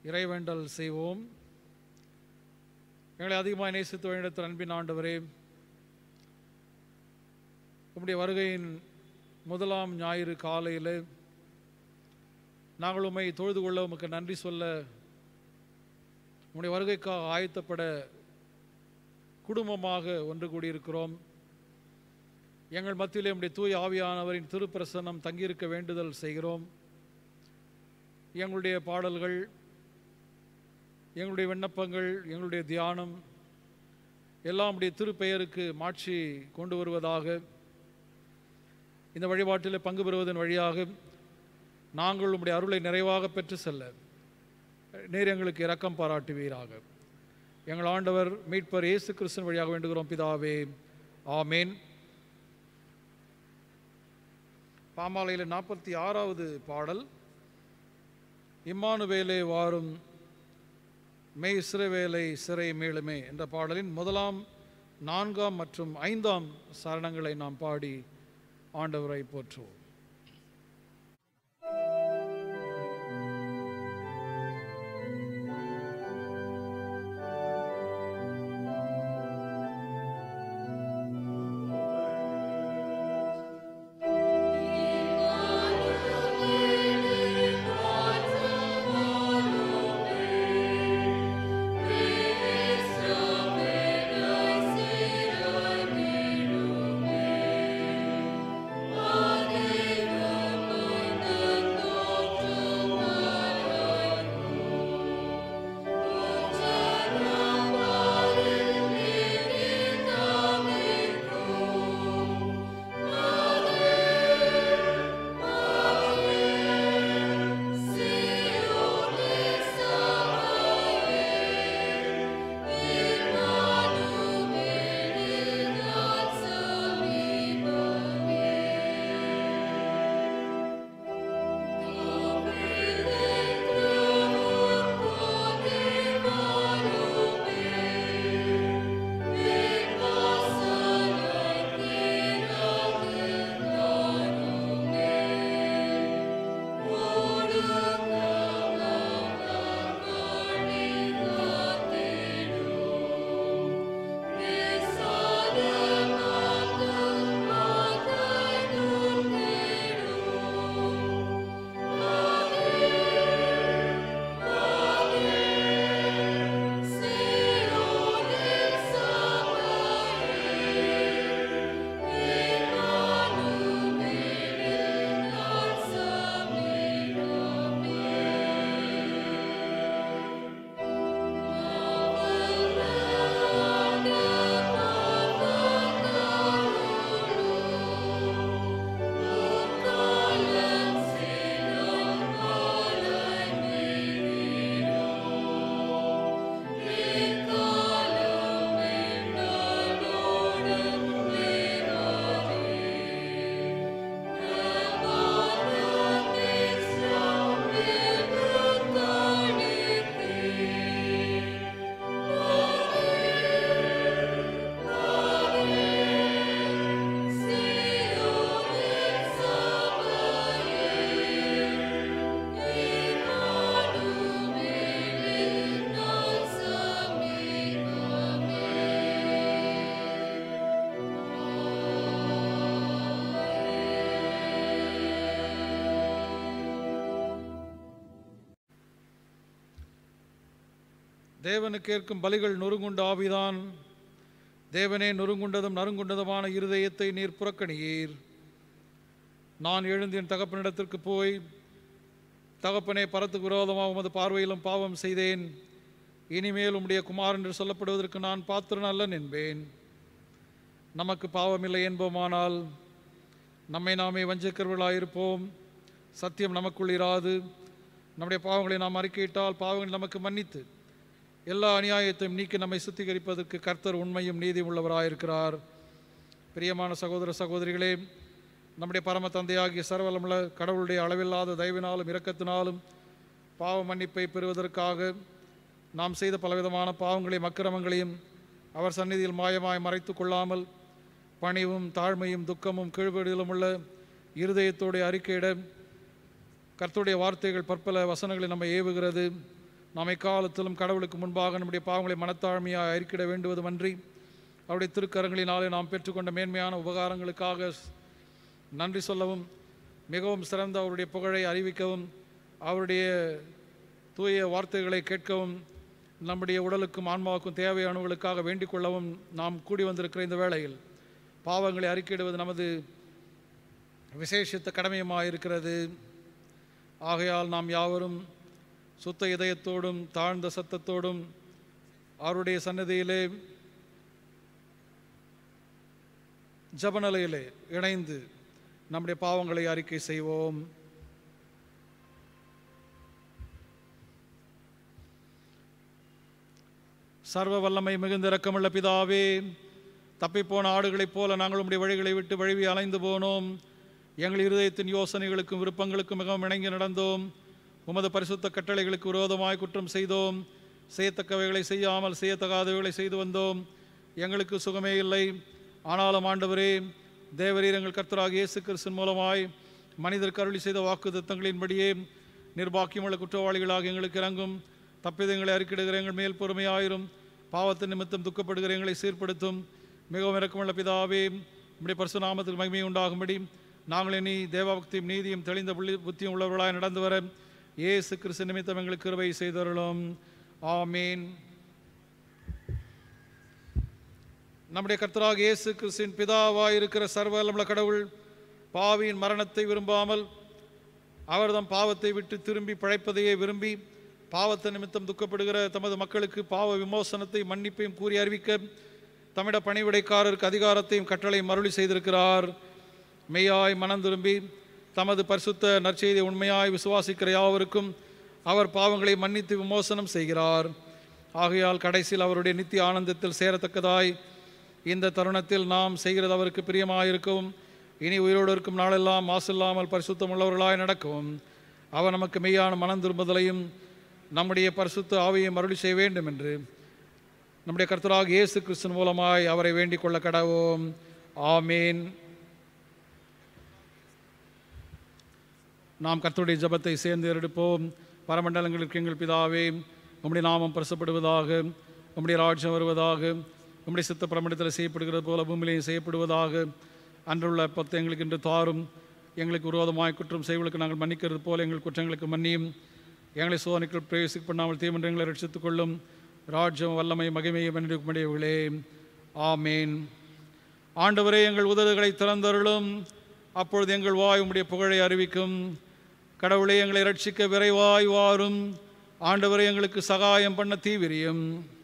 இறைவேண்டல் செய்வோம் எங்களை அதிகமாக நேசித்து வழிநடத்த அன்பின் ஆண்டவரே உம்முடைய வருகையின் முதலாம் ஞாயிறு காலையில் நாங்கள் உம்மை தொழுது கொள்ள உமக்கு நன்றி சொல்ல உம்முடைய வருகைக்காக ஆயத்தப்பட குடும்பமாக ஒன்று கூடியிருக்கிறோம் எங்கள் மத்தியிலே உம்முடைய தூய் ஆவியானவரின் திருப்பிரசன்னம் தங்கியிருக்க வேண்டுதல் செய்கிறோம் எங்களுடைய பாடல்கள் எங்களுடைய விண்ணப்பங்கள் எங்களுடைய தியானம் எல்லாம் உடைய திருப்பெயருக்கு மாட்சி கொண்டு வருவதாக இந்த வழிபாட்டில் பங்கு பெறுவதன் வழியாக நாங்கள் உம்முடைய அருளை நிறைவாக பெற்று செல்ல நேர் எங்களுக்கு இரக்கம் பாராட்டுவீராக எங்கள் ஆண்டவர் மீட்பர் இயேசு கிறிஸ்தன் வழியாக வேண்டுகிறோம் பிதாவே ஆமேன் பாமாலையில் நாற்பத்தி ஆறாவது பாடல் இம்மானுவேலே வாரும் மெய் சிறுவேலை சிறை மேலுமே என்ற பாடலின் முதலாம் நான்காம் மற்றும் ஐந்தாம் சரணங்களை நாம் பாடி ஆண்டவரை போற்றுவோம் தேவனுக்கு ஏற்கும் பலிகள் நொறுங்குண்ட ஆவிதான் தேவனே நொறுங்குண்டதும் நறுங்குண்டதுமான இருதயத்தை நீர் புறக்கணியீர் நான் எழுந்து என் தகப்பனிடத்திற்கு போய் தகப்பனே பரத்துக்கு விரோதமாக உமது பார்வையிலும் பாவம் செய்தேன் இனிமேல் உம்முடைய குமார் என்று சொல்லப்படுவதற்கு நான் பாத்திரன் அல்லன் என்பேன் நமக்கு பாவமில்லை என்போமானால் நம்மை நாமே வஞ்சிக்கிறவர்களாயிருப்போம் சத்தியம் நமக்குள் இராது நம்முடைய பாவங்களை நாம் அறிக்கையிட்டால் பாவங்களை நமக்கு மன்னித்து எல்லா அநியாயத்தையும் நீக்கி நம்மை சுத்திகரிப்பதற்கு கர்த்தர் உண்மையும் நீதியும் உள்ளவராயிருக்கிறார் பிரியமான சகோதர சகோதரிகளே நம்முடைய பரம தந்தையாகிய சர்வலமுள்ள கடவுளுடைய அளவில்லாத தயவினாலும் இரக்கத்தினாலும் பாவ மன்னிப்பை பெறுவதற்காக நாம் செய்த பலவிதமான பாவங்களையும் அக்கிரமங்களையும் அவர் சந்நிதியில் மாயமாய் மறைத்து கொள்ளாமல் பணிவும் தாழ்மையும் துக்கமும் கீழ்வடிதலும் உள்ள இருதயத்தோடு அறிக்கையிட கர்த்தருடைய வார்த்தைகள் பற்பல வசனங்களை நம்ம ஏவுகிறது நாம் எக்காலத்திலும் கடவுளுக்கு முன்பாக நம்முடைய பாவங்களை மனத்தாழ்மையாக அறிக்கிட வேண்டுவதுமன்றி அவருடைய திருக்கரங்களினாலே நாம் பெற்றுக்கொண்ட மேன்மையான உபகாரங்களுக்காக நன்றி சொல்லவும் மிகவும் சிறந்த அவருடைய புகழை அறிவிக்கவும் அவருடைய தூய வார்த்தைகளை கேட்கவும் நம்முடைய உடலுக்கும் ஆன்மாவுக்கும் தேவையானவர்களுக்காக வேண்டிக் கொள்ளவும் நாம் கூடி வந்திருக்கிற இந்த வேளையில் பாவங்களை அறிக்கையிடுவது நமது விசேஷித்த கடமையுமாக இருக்கிறது ஆகையால் நாம் யாவரும் சுத்த இதயத்தோடும் தாழ்ந்த சத்தத்தோடும் அவருடைய சன்னதியிலே ஜபநிலையிலே இணைந்து நம்முடைய பாவங்களை அறிக்கை செய்வோம் சர்வ வல்லமை மிகுந்த இரக்கமுள்ள பிதாவே தப்பிப்போன ஆடுகளைப் போல நாங்கள் உம்முடைய வழிகளை விட்டு வழுவி அலைந்து போனோம் எங்கள் இருதயத்தின் யோசனைகளுக்கும் விருப்பங்களுக்கும் மிகவும் இணங்கி நடந்தோம் உமது பரிசுத்த கட்டளைகளுக்கு விரோதமாய் குற்றம் செய்தோம் செய்யத்தக்கவைகளை செய்யாமல் செய்யத்தகாதவைகளை செய்து வந்தோம் எங்களுக்கு சுகமே இல்லை ஆனாலும் ஆண்டவரே தேவரீர் எங்கள் கர்த்தராக இயேசு கிறிஸ்தின் மூலமாய் மனிதருக்கு அருளி செய்த வாக்கு தத்தங்களின்படியே நிர்பாக்கியமுள்ள குற்றவாளிகளாக எங்களுக்கு இறங்கும் தப்பிதங்களை அறிக்கிடுகிற எங்கள் மேல் பொறுமையாயிரும் பாவத்தின் நிமித்தம் துக்கப்படுகிற எங்களை சீர்படுத்தும் மிகவும் இறக்கமுள்ள பிதாவே நம்முடைய பரிசுநாமத்துக்கு மகிமை உண்டாகும்படி நாங்கள் இனி தேவபக்தியும் நீதியும் தெளிந்த புள்ளி புத்தியும் உள்ளவர்களாய் நடந்து வர இயேசு கிறிஸ்து நிமித்தம் எங்களுக்கு கிருபை செய்தருளும் ஆமீன் நம்முடைய கர்த்தராக இயேசு கிறிஸ்துவின் பிதாவாய் இருக்கிற சர்வலமுள்ள கடவுள் பாவியின் மரணத்தை விரும்பாமல் அவர்தம் பாவத்தை விட்டு திரும்பி பிழைப்பதையே விரும்பி பாவத்தை நிமித்தம் துக்கப்படுகிற தமது மக்களுக்கு பாவ விமோசனத்தை மன்னிப்பையும் கூறி அறிவிக்க தமிழ பணிவிடைக்காரருக்கு அதிகாரத்தையும் கட்டளையும் மருளி செய்திருக்கிறார் மெய்யாய் மனம் திரும்பி தமது பரிசுத்த நற்செய்தியை உண்மையாய் விசுவாசிக்கிற யாவருக்கும் அவர் பாவங்களை மன்னித்து விமோசனம் செய்கிறார் ஆகையால் கடைசியில் அவருடைய நித்திய ஆனந்தத்தில் சேரத்தக்கதாய் இந்த தருணத்தில் நாம் செய்கிறது அவருக்கு பிரியமாயிருக்கவும் இனி உயிரோடு இருக்கும் நாளெல்லாம் மாசில்லாமல் பரிசுத்தம் உள்ளவர்களாய் நடக்கவும் அவர் நமக்கு மெய்யான மனம் திரும்புதலையும் நம்முடைய பரிசுத்த ஆவியை மறுபடி செய்ய வேண்டும் என்று நம்முடைய கர்த்தராக இயேசு கிறிஸ்தன் மூலமாய் அவரை வேண்டிக் கொள்ள கடவோம் ஆமீன் நாம் கர்த்தருடைய ஜெபத்தை சேர்ந்து எடுப்போம் பரமண்டலங்களுக்கு எங்கள் பிதாவே உம்முடைய நாமம் பிரசப்படுவதாக உம்முடைய ராஜ்யம் வருவதாக உம்முடைய சித்த பிரமண்டத்தில் செய்யப்படுகிறது போல பூமியிலையும் செய்யப்படுவதாக அன்றுள்ள பத்து எங்களுக்கு இன்று தாரும் எங்களுக்கு விரோதமாய் குற்றம் செய்வர்களுக்கு நாங்கள் மன்னிக்கிறது போல எங்கள் குற்றங்களுக்கு மன்னியும் எங்களை சோதனைக்குள் பிரவேசிக்க பண்ணாமல் தீமன்றங்களை ரட்சித்துக் கொள்ளும் ராஜ்யம் வல்லமை மகிமையை மன்னிக்கும்படியவர்களே ஆமேன் ஆண்டவரே எங்கள் உதடுகளை திறந்தருளும் அப்பொழுது எங்கள் வாய் உம்முடைய புகழை அறிவிக்கும் கடவுளே எங்களை ரட்சிக்க விரைவாய் வாரும் ஆண்டவரே எங்களுக்கு சகாயம் பண்ண தீவிரியும்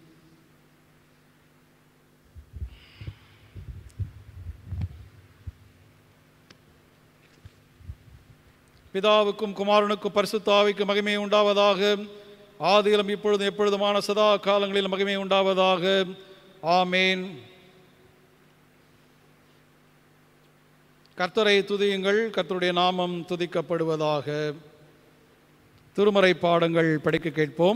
பிதாவுக்கும் குமாரனுக்கும் பரிசுத்தாவிக்கும் மகிமை உண்டாவதாக ஆதியிலும் இப்பொழுதும் எப்பொழுதுமான சதா காலங்களில் மகிமை உண்டாவதாக ஆமேன் கர்த்தரை துதியுங்கள் கர்த்தருடைய நாமம் துதிக்கப்படுவதாக திருமறை பாடங்கள் படிக்க கேட்போம்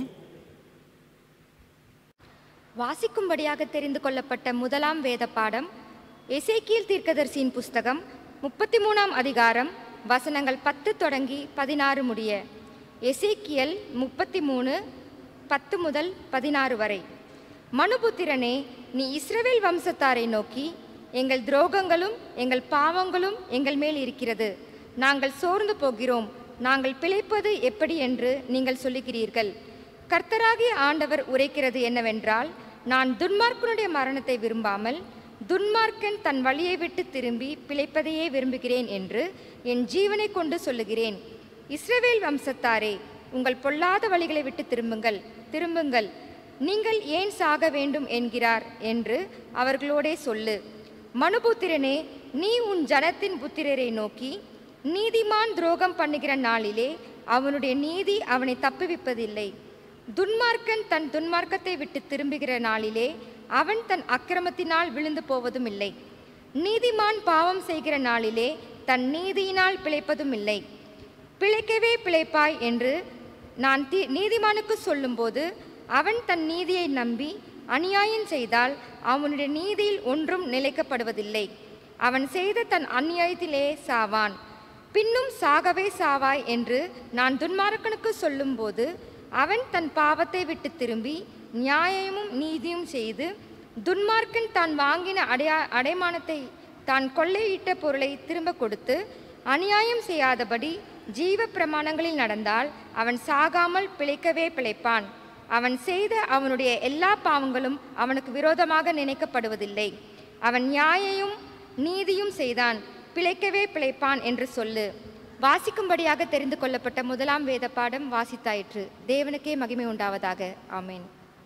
வாசிக்கும்படியாக தெரிந்து கொள்ளப்பட்ட முதலாம் வேத பாடம் எசேக்கியேல் தீர்க்கதரிசியின் புஸ்தகம் முப்பத்தி மூணாம் அதிகாரம் வசனங்கள் பத்து தொடங்கி பதினாறு முடிய எசேக்கியல் முப்பத்தி மூணு பத்து முதல் பதினாறு வரை மனுபுத்திரனே நீ இஸ்ரவேல் வம்சத்தாரை நோக்கி எங்கள் துரோகங்களும் எங்கள் பாவங்களும் எங்கள் மேல் இருக்கிறது நாங்கள் சோர்ந்து போகிறோம் நாங்கள் பிழைப்பது எப்படி என்று நீங்கள் சொல்லுகிறீர்கள் கர்த்தராகிய ஆண்டவர் உரைக்கிறது என்னவென்றால் நான் துன்மார்க்கனுடைய மரணத்தை விரும்பாமல் துன்மார்க்கன் தன் வழியை விட்டு திரும்பி பிழைப்பதையே விரும்புகிறேன் என்று என் ஜீவனை கொண்டு சொல்லுகிறேன் இஸ்ரவேல் வம்சத்தாரே உங்கள் பொல்லாத வழிகளை விட்டு திரும்புங்கள் திரும்புங்கள் நீங்கள் ஏன் சாக வேண்டும் என்கிறார் என்று அவர்களோடே சொல்லு மனுபுத்திரனே நீ உன் ஜனத்தின் புத்திரரை நோக்கி நீதிமான் துரோகம் பண்ணுகிற நாளிலே அவனுடைய நீதி அவனை தப்புவிப்பதில்லை துன்மார்க்கன் தன் துன்மார்க்கத்தை விட்டு திரும்புகிற நாளிலே அவன் தன் அக்கிரமத்தினால் விழுந்து போவதும் இல்லை நீதிமான் பாவம் செய்கிற நாளிலே தன் நீதியினால் பிழைப்பதும் இல்லை பிழைக்கவே பிழைப்பாய் என்று நான் தி நீதிமானுக்கு சொல்லும்போது அவன் தன் நீதியை நம்பி அநியாயம் செய்தால் அவனுடைய நீதியில் ஒன்றும் நிலைக்கப்படுவதில்லை அவன் செய்த தன் அநியாயத்திலே சாவான் பின்னும் சாகவே சாவாய் என்று நான் துன்மார்க்கனுக்கு சொல்லும்போது அவன் தன் பாவத்தை விட்டு திரும்பி நியாயமும் நீதியும் செய்து துன்மார்க்கன் தான் வாங்கின அடையா அடைமானத்தை தான் கொள்ளையிட்ட பொருளை திரும்ப கொடுத்து அநியாயம் செய்யாதபடி ஜீவ பிரமாணங்களில் நடந்தால் அவன் சாகாமல் பிழைக்கவே பிழைப்பான் அவன் செய்த அவனுடைய எல்லா பாவங்களும் அவனுக்கு விரோதமாக நினைக்கப்படுவதில்லை அவன் நியாயையும் நீதியும் செய்தான் பிழைக்கவே பிழைப்பான் என்று சொல்லு வாசிக்கும்படியாக தெரிந்து கொள்ளப்பட்ட முதலாம் வேத பாடம் வாசித்தாயிற்று தேவனுக்கே மகிமை உண்டாவதாக ஆமென்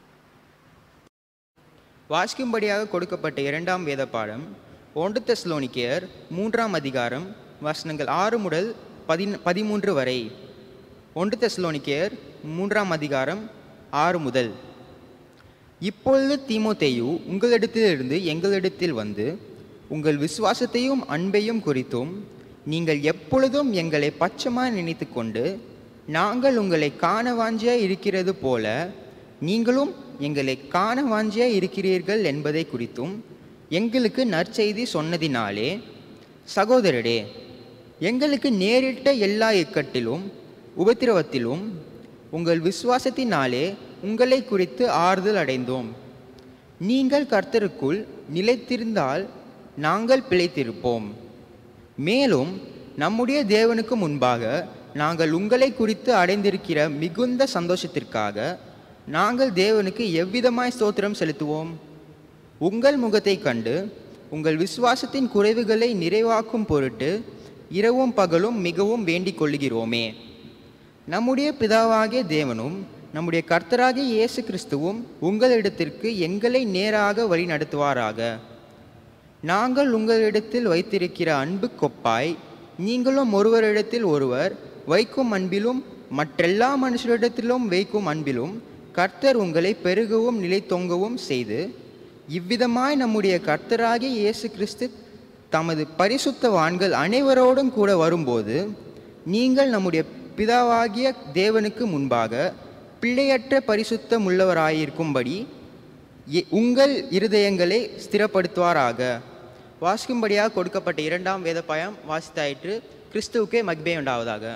வாசிக்கும்படியாக கொடுக்கப்பட்ட இரண்டாம் வேத பாடம் ஒன்று தெஸ்லோனிக்கேயர் மூன்றாம் அதிகாரம் வசனங்கள் ஆறு முதல் பதின் பதிமூன்று வரை ஒன்று தெஸ்லோனிக்கேயர் மூன்றாம் அதிகாரம் ஆறு முதல் இப்பொழுது தீமோத்தேயு உங்களிடத்திலிருந்து எங்களிடத்தில் வந்து உங்கள் விசுவாசத்தையும் அன்பையும் குறித்தும் நீங்கள் எப்பொழுதும் எங்களை பட்சமாய் நினைத்து கொண்டு நாங்கள் உங்களை காண வாஞ்சியா இருக்கிறது போல நீங்களும் எங்களை காண வாஞ்சியா இருக்கிறீர்கள் என்பதை குறித்தும் எங்களுக்கு நற்செய்தி சொன்னதினாலே சகோதரரே எங்களுக்கு நேரிட்ட எல்லா இக்கட்டிலும் உபத்திரவத்திலும் உங்கள் விசுவாசத்தினாலே உங்களை குறித்து ஆறுதல் அடைந்தோம் நீங்கள் கர்த்தருக்குள் நிலைத்திருந்தால் நாங்கள் பிழைத்திருப்போம் மேலும் நம்முடைய தேவனுக்கு முன்பாக நாங்கள் உங்களை குறித்து அடைந்திருக்கிற மிகுந்த சந்தோஷத்திற்காக நாங்கள் தேவனுக்கு எவ்விதமாய் ஸ்தோத்திரம் செலுத்துவோம் உங்கள் முகத்தை கண்டு உங்கள் விசுவாசத்தின் குறைவுகளை நிறைவாக்கும் பொருட்டு இரவும் பகலும் மிகவும் வேண்டிக் கொள்ளுகிறோமே நம்முடைய பிதாவாகிய தேவனும் நம்முடைய கர்த்தராகிய இயேசு கிறிஸ்துவும் உங்களிடத்திற்கு எங்களை நேராக வழி நடத்துவாராக நாங்கள் உங்களிடத்தில் வைத்திருக்கிற அன்பு கொப்பாய் நீங்களும் ஒருவரிடத்தில் ஒருவர் வைக்கும் அன்பிலும் மற்றெல்லா மனுஷரிடத்திலும் வைக்கும் அன்பிலும் கர்த்தர் உங்களை பெருகவும் நிலைத்தொங்கவும் செய்து இவ்விதமாய் நம்முடைய கர்த்தராகிய இயேசு கிறிஸ்து தமது பரிசுத்தவான்கள் அனைவரோடும் கூட வரும்போது நீங்கள் நம்முடைய பிதாவாகிய தேவனுக்கு முன்பாக பிழையற்ற பரிசுத்தமுள்ளவராயிருக்கும்படி எ- உங்கள் இருதயங்களை ஸ்திரப்படுத்துவாராக வாசிக்கும்படியாக கொடுக்கப்பட்ட இரண்டாம் வேத பயம் வாசித்தாயிற்று கிறிஸ்துவுக்கே மகிமை உண்டாவதாக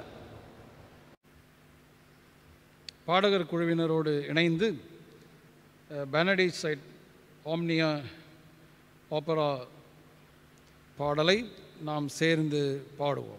பாடகர் குழுவினரோடு இணைந்து பெனடி சைட் ஆம்னியா ஆப்பரா பாடலை நாம் சேர்ந்து பாடுவோம்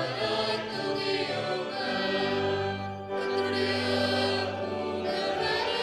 Thank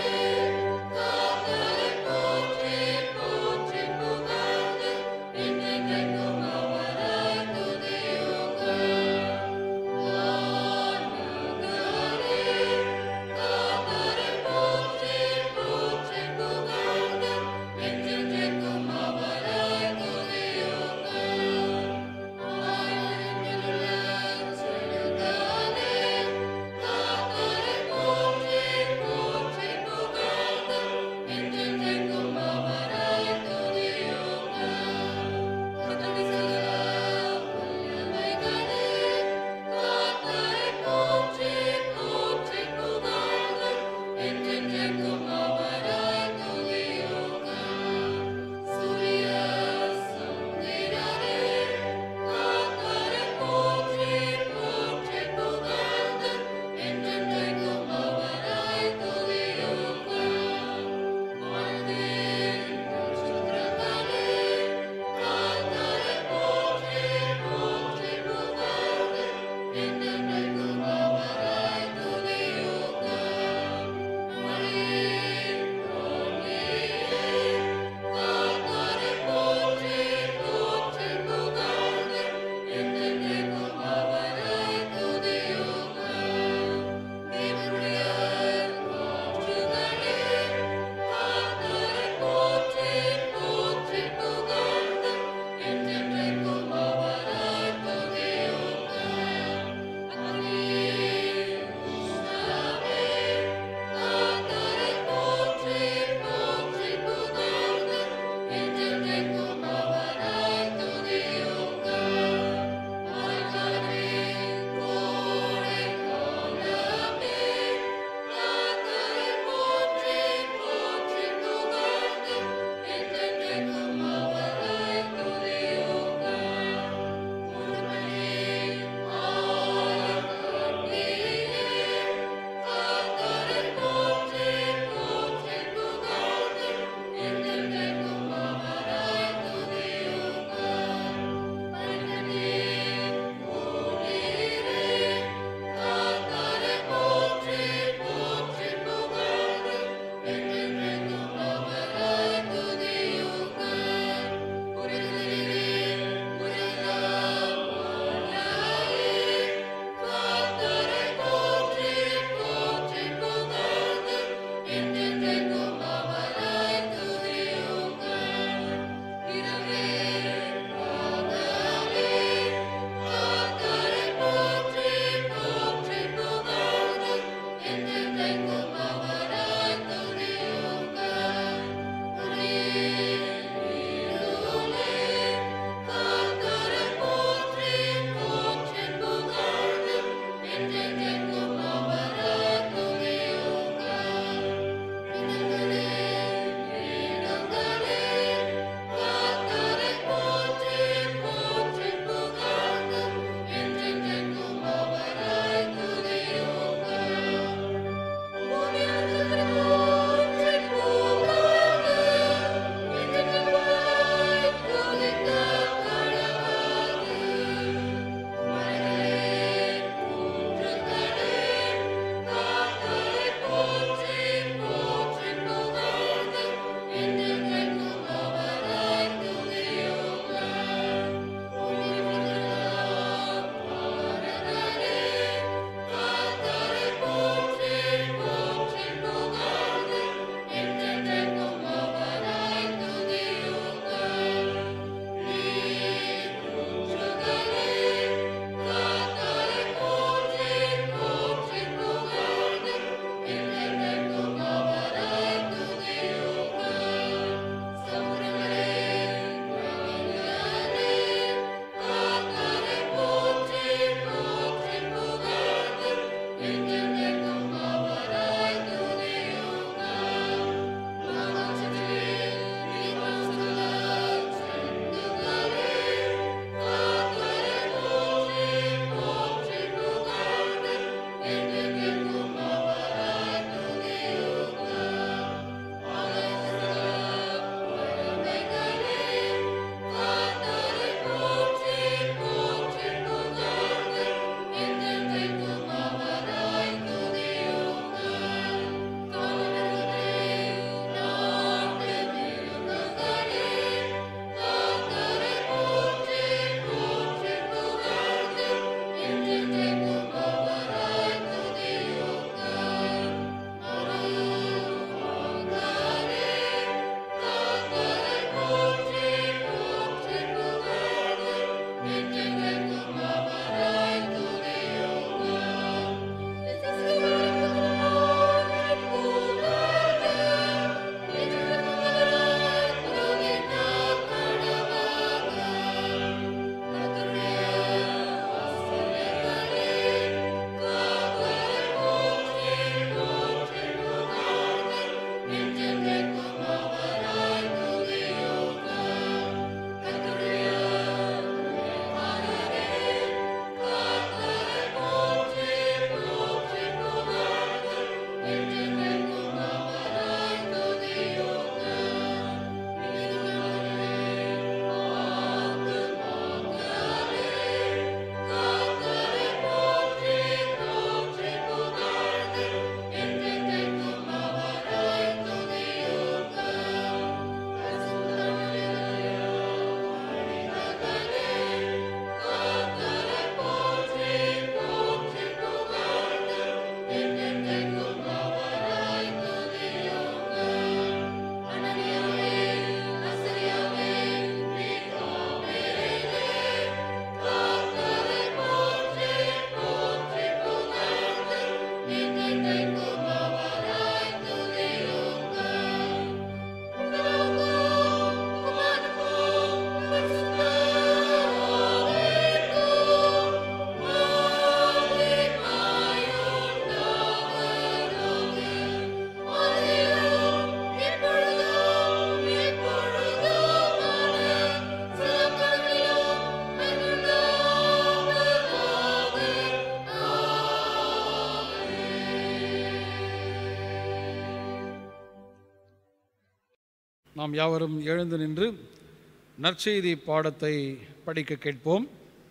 நாம் யாவரும் எழுந்து நின்று நற்செய்தி பாடத்தை படிக்க கேட்போம்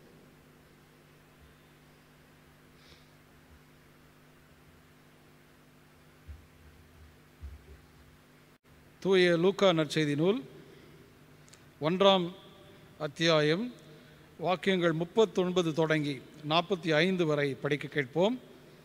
தூய லூக்கா நற்செய்தி நூல் ஒன்றாம் அத்தியாயம் வாக்கியங்கள் முப்பத்தொன்பது தொடங்கி நாற்பத்தி ஐந்து வரை படிக்க கேட்போம்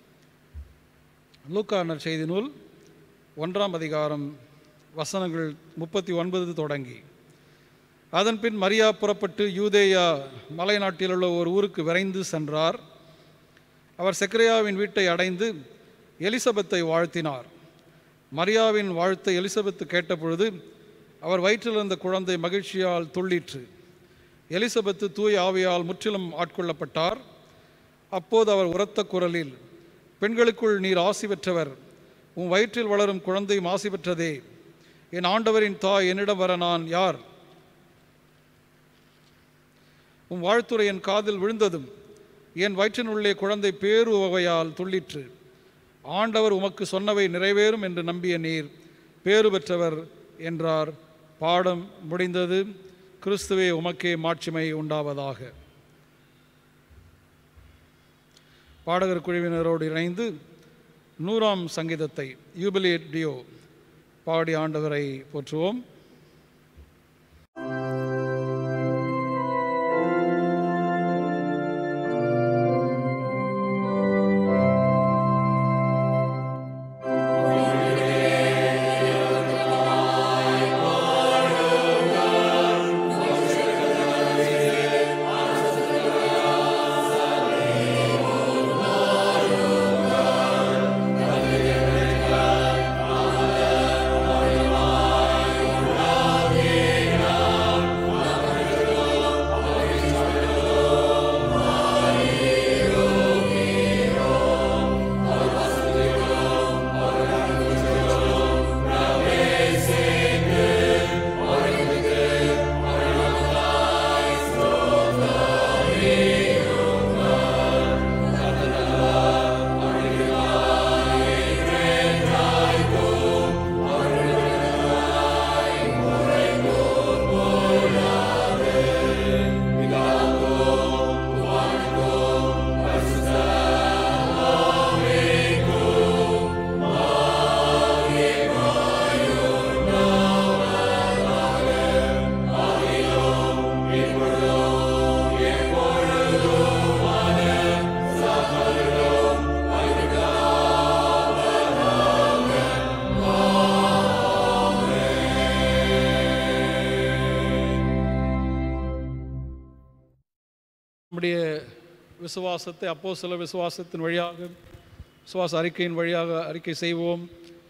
லூக்கா நற்செய்தி நூல் ஒன்றாம் அதிகாரம் வசனங்கள் முப்பத்தி ஒன்பது தொடங்கி அதன்பின் மரியா புறப்பட்டு யூதேயா மலைநாட்டில் உள்ள ஒரு ஊருக்கு விரைந்து சென்றார் அவர் செக்ரியாவின் வீட்டை அடைந்து எலிசபெத்தை வாழ்த்தினார் மரியாவின் வாழ்த்தை எலிசபெத்து கேட்டபொழுது அவர் வயிற்றில் இருந்த குழந்தை மகிழ்ச்சியால் துள்ளிற்று எலிசபெத்து தூய ஆவியால் முற்றிலும் ஆட்கொள்ளப்பட்டார் அப்போது அவர் உரத்த குரலில் பெண்களுக்குள் நீர் ஆசி பெற்றவர் உன் வயிற்றில் வளரும் குழந்தையும் ஆசி பெற்றதே என் ஆண்டவரின் தாய் என்னிடம் வர நான் யார் உன் வாழ்த்துரை என் காதில் விழுந்ததும் என் வயிற்றினுள்ளே குழந்தை பேரு வகையால் துள்ளிற்று ஆண்டவர் உமக்கு சொன்னவை நிறைவேறும் என்று நம்பிய நீர் பேறு பெற்றவர் என்றார் பாடம் முடிந்தது கிறிஸ்துவே உமக்கே மாட்சிமை உண்டாவதாக பாடகர் குழுவினரோடு இணைந்து நூறாம் சங்கீதத்தை யூபிலியட் டியோ பாடி ஆண்டவரை போற்றுவோம் நம்முடைய விசுவாசத்தை அப்போ சில விசுவாசத்தின் வழியாக விசுவாச அறிக்கையின் வழியாக அறிக்கை செய்வோம்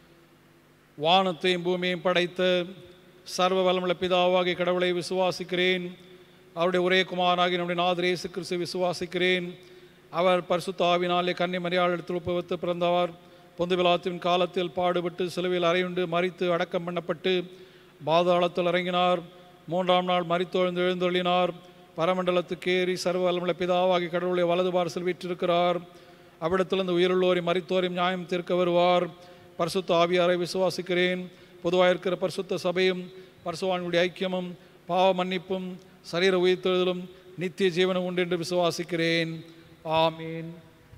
வானத்தையும் பூமியையும் படைத்த சர்வ வளமுள்ள பிதாவாகிய கடவுளை விசுவாசிக்கிறேன் அவருடைய ஒரே குமாரனாகி நம்முடைய நாதர் இயேசு கிறிஸ்து விசுவாசிக்கிறேன் அவர் பரிசுத்த ஆவினாலே கன்னி மரியாளிடத்தில் ஒப்புவித்து பிறந்தவர் பொந்து விழாத்தின் காலத்தில் பாடுபட்டு சிலுவையில் அறையுண்டு மறித்து அடக்கம் பண்ணப்பட்டு பாதாளத்தில் இறங்கினார் மூன்றாம் நாள் மறித்தொழுந்து எழுந்தொழினார் பரமண்டலத்துக்கு ஏறி சர்வ வல்லமுள்ள பிதாவாகி கடவுளை வலது பார்சல் வீற்றிருக்கிறார் அவ்விடத்திலிருந்து உயிருள்ளோரை மறித்தோரையும் நியாயம் தீர்க்க வருவார் பரிசுத்த ஆவியாரை விசுவாசிக்கிறேன் பொதுவாக இருக்கிற பரிசுத்த சபையும் பரிசுவானுடைய ஐக்கியமும் பாவ மன்னிப்பும் சரீர உயிர்த்தெழுதலும் நித்திய ஜீவனம் உண்டு என்று விசுவாசிக்கிறேன் ஆமீன்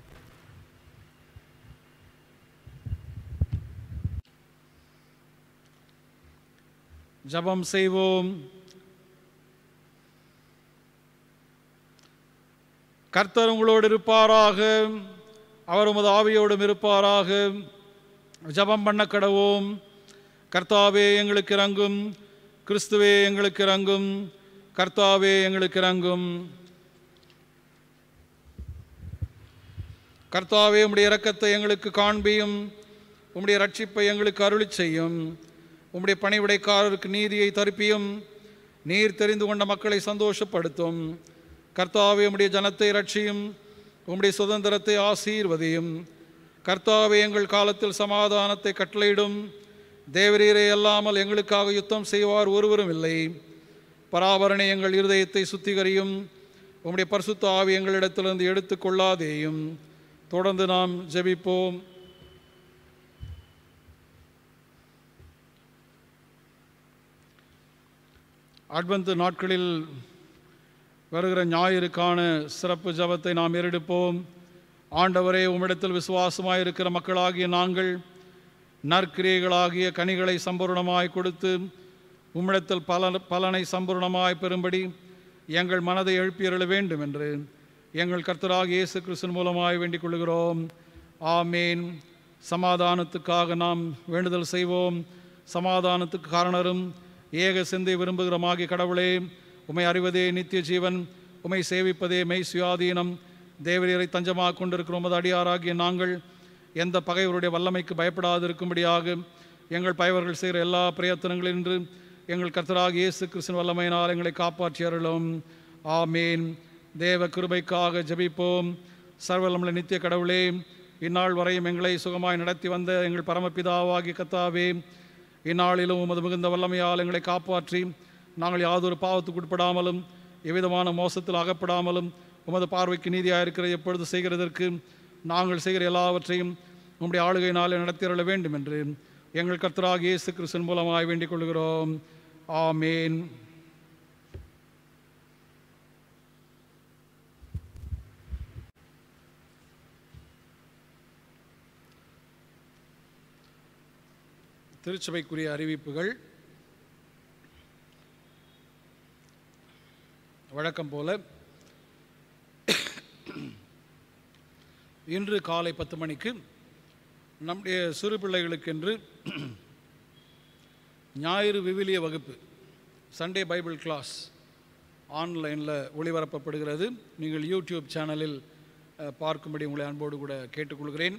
ஜெபம் செய்வோம் கர்த்தர் உங்களோடு இருப்பாராக அவர் உமது ஆவியோடும் இருப்பாராக ஜெபம் பண்ண கடவோம் கர்த்தாவே எங்களுக்கு இறங்கும் கிறிஸ்துவே எங்களுக்கு இறங்கும் கர்த்தாவே எங்களுக்கு இறங்கும் கர்த்தாவே உம்முடைய இரக்கத்தை எங்களுக்கு காண்பியும் உம்முடைய ரட்சிப்பை எங்களுக்கு அருளிச் செய்யும் உம்முடைய பணிவிடைக்காரருக்கு நீதியை தருப்பியும் நீர் தெரிந்து கொண்ட மக்களை சந்தோஷப்படுத்தும் கர்த்தாவே உம்முடைய ஜனத்தை ரட்சியும் உம்முடைய சுதந்திரத்தை ஆசீர்வதியும் கர்த்தாவே எங்கள் காலத்தில் சமாதானத்தை கட்டளையிடும் தேவரீரே அல்லாமல் எங்களுக்காக யுத்தம் செய்வார் ஒருவரும் இல்லை பராபரணை எங்கள் இருதயத்தை சுத்திகரியும் உம்முடைய பரிசுத்த ஆவி எங்களிடத்திலிருந்து எடுத்துக்கொள்ளாதேயும் தொடர்ந்து நாம் ஜெபிப்போம் அட்வந்து நாட்களில் வருகிற ஞாயிறுக்கான சிறப்பு ஜபத்தை நாம் ஏறெடுப்போம் ஆண்டவரே உம்மிடத்தில் விசுவாசமாயிருக்கிற மக்களாகிய நாங்கள் நற்கிரியைகளாகிய கனிகளை சம்பூர்ணமாய் கொடுத்து உம்மிடத்தில் பல பலனை சம்பூர்ணமாய் பெறும்படி எங்கள் மனதை எழுப்பியருள வேண்டும் என்று எங்கள் கர்த்தராகிய இயேசு கிறிஸ்துவின் மூலமாய் வேண்டிக் கொள்கிறோம் ஆமேன் சமாதானத்துக்காக நாம் வேண்டுதல் செய்வோம் சமாதானத்துக்கு காரணரும் ஏக சிந்தை விரும்புகிறமாகிய கடவுளே உமை அறிவதே நித்திய ஜீவன் உமை சேவிப்பதே மெய் சுயாதீனம் தேவரீரை தஞ்சமாக கொண்டிருக்கிற உமது அடியாராகிய நாங்கள் எந்த பகைவருடைய வல்லமைக்கு பயப்படாதிருக்கும்படியாக எங்கள் பயவர்கள் செய்கிற எல்லா பிரயத்தனங்களின்று எங்கள் கர்த்தராகிய இயேசு கிறிஸ்துவின் வல்லமையினால் எங்களை காப்பாற்றி அருளும் ஆமேன் தேவ கிருபைக்காக ஜெபிப்போம் சர்வலமுள்ள நித்திய கடவுளே இந்நாள் வரையும் எங்களை சுகமாய் நடத்தி வந்த எங்கள் பரமபிதாவாகிய கத்தாவே இந்நாளிலும் உமது மிகுந்த வல்லமையால் எங்களை காப்பாற்றி நாங்கள் யாதொரு பாவத்துக்கு உட்படாமலும் எவ்விதமான மோசத்தில் அகப்படாமலும் உமது பார்வைக்கு நீதியாக இருக்கிற எப்பொழுது செய்கிறதற்கு நாங்கள் செய்கிற எல்லாவற்றையும் உம்முடைய ஆளுகையினாலே நடத்திரள வேண்டும் என்று எங்கள் கர்த்தராகிய இயேசு கிறிஸ்தன் மூலமாய் வேண்டிக் கொள்கிறோம் ஆமேன் திருச்சபைக்குரிய அறிவிப்புகள் வழக்கம் போல இன்று காலை பத்து மணிக்கு நம்முடைய சிறு பிள்ளைகளுக்கென்று ஞாயிறு விவிலிய வகுப்பு சண்டே பைபிள் கிளாஸ் ஆன்லைனில் ஒளிபரப்பப்படுகிறது நீங்கள் யூடியூப் சேனலில் அஹ், பார்க்கும்படி உங்களை அன்போடு கூட கேட்டுக்கொள்கிறேன்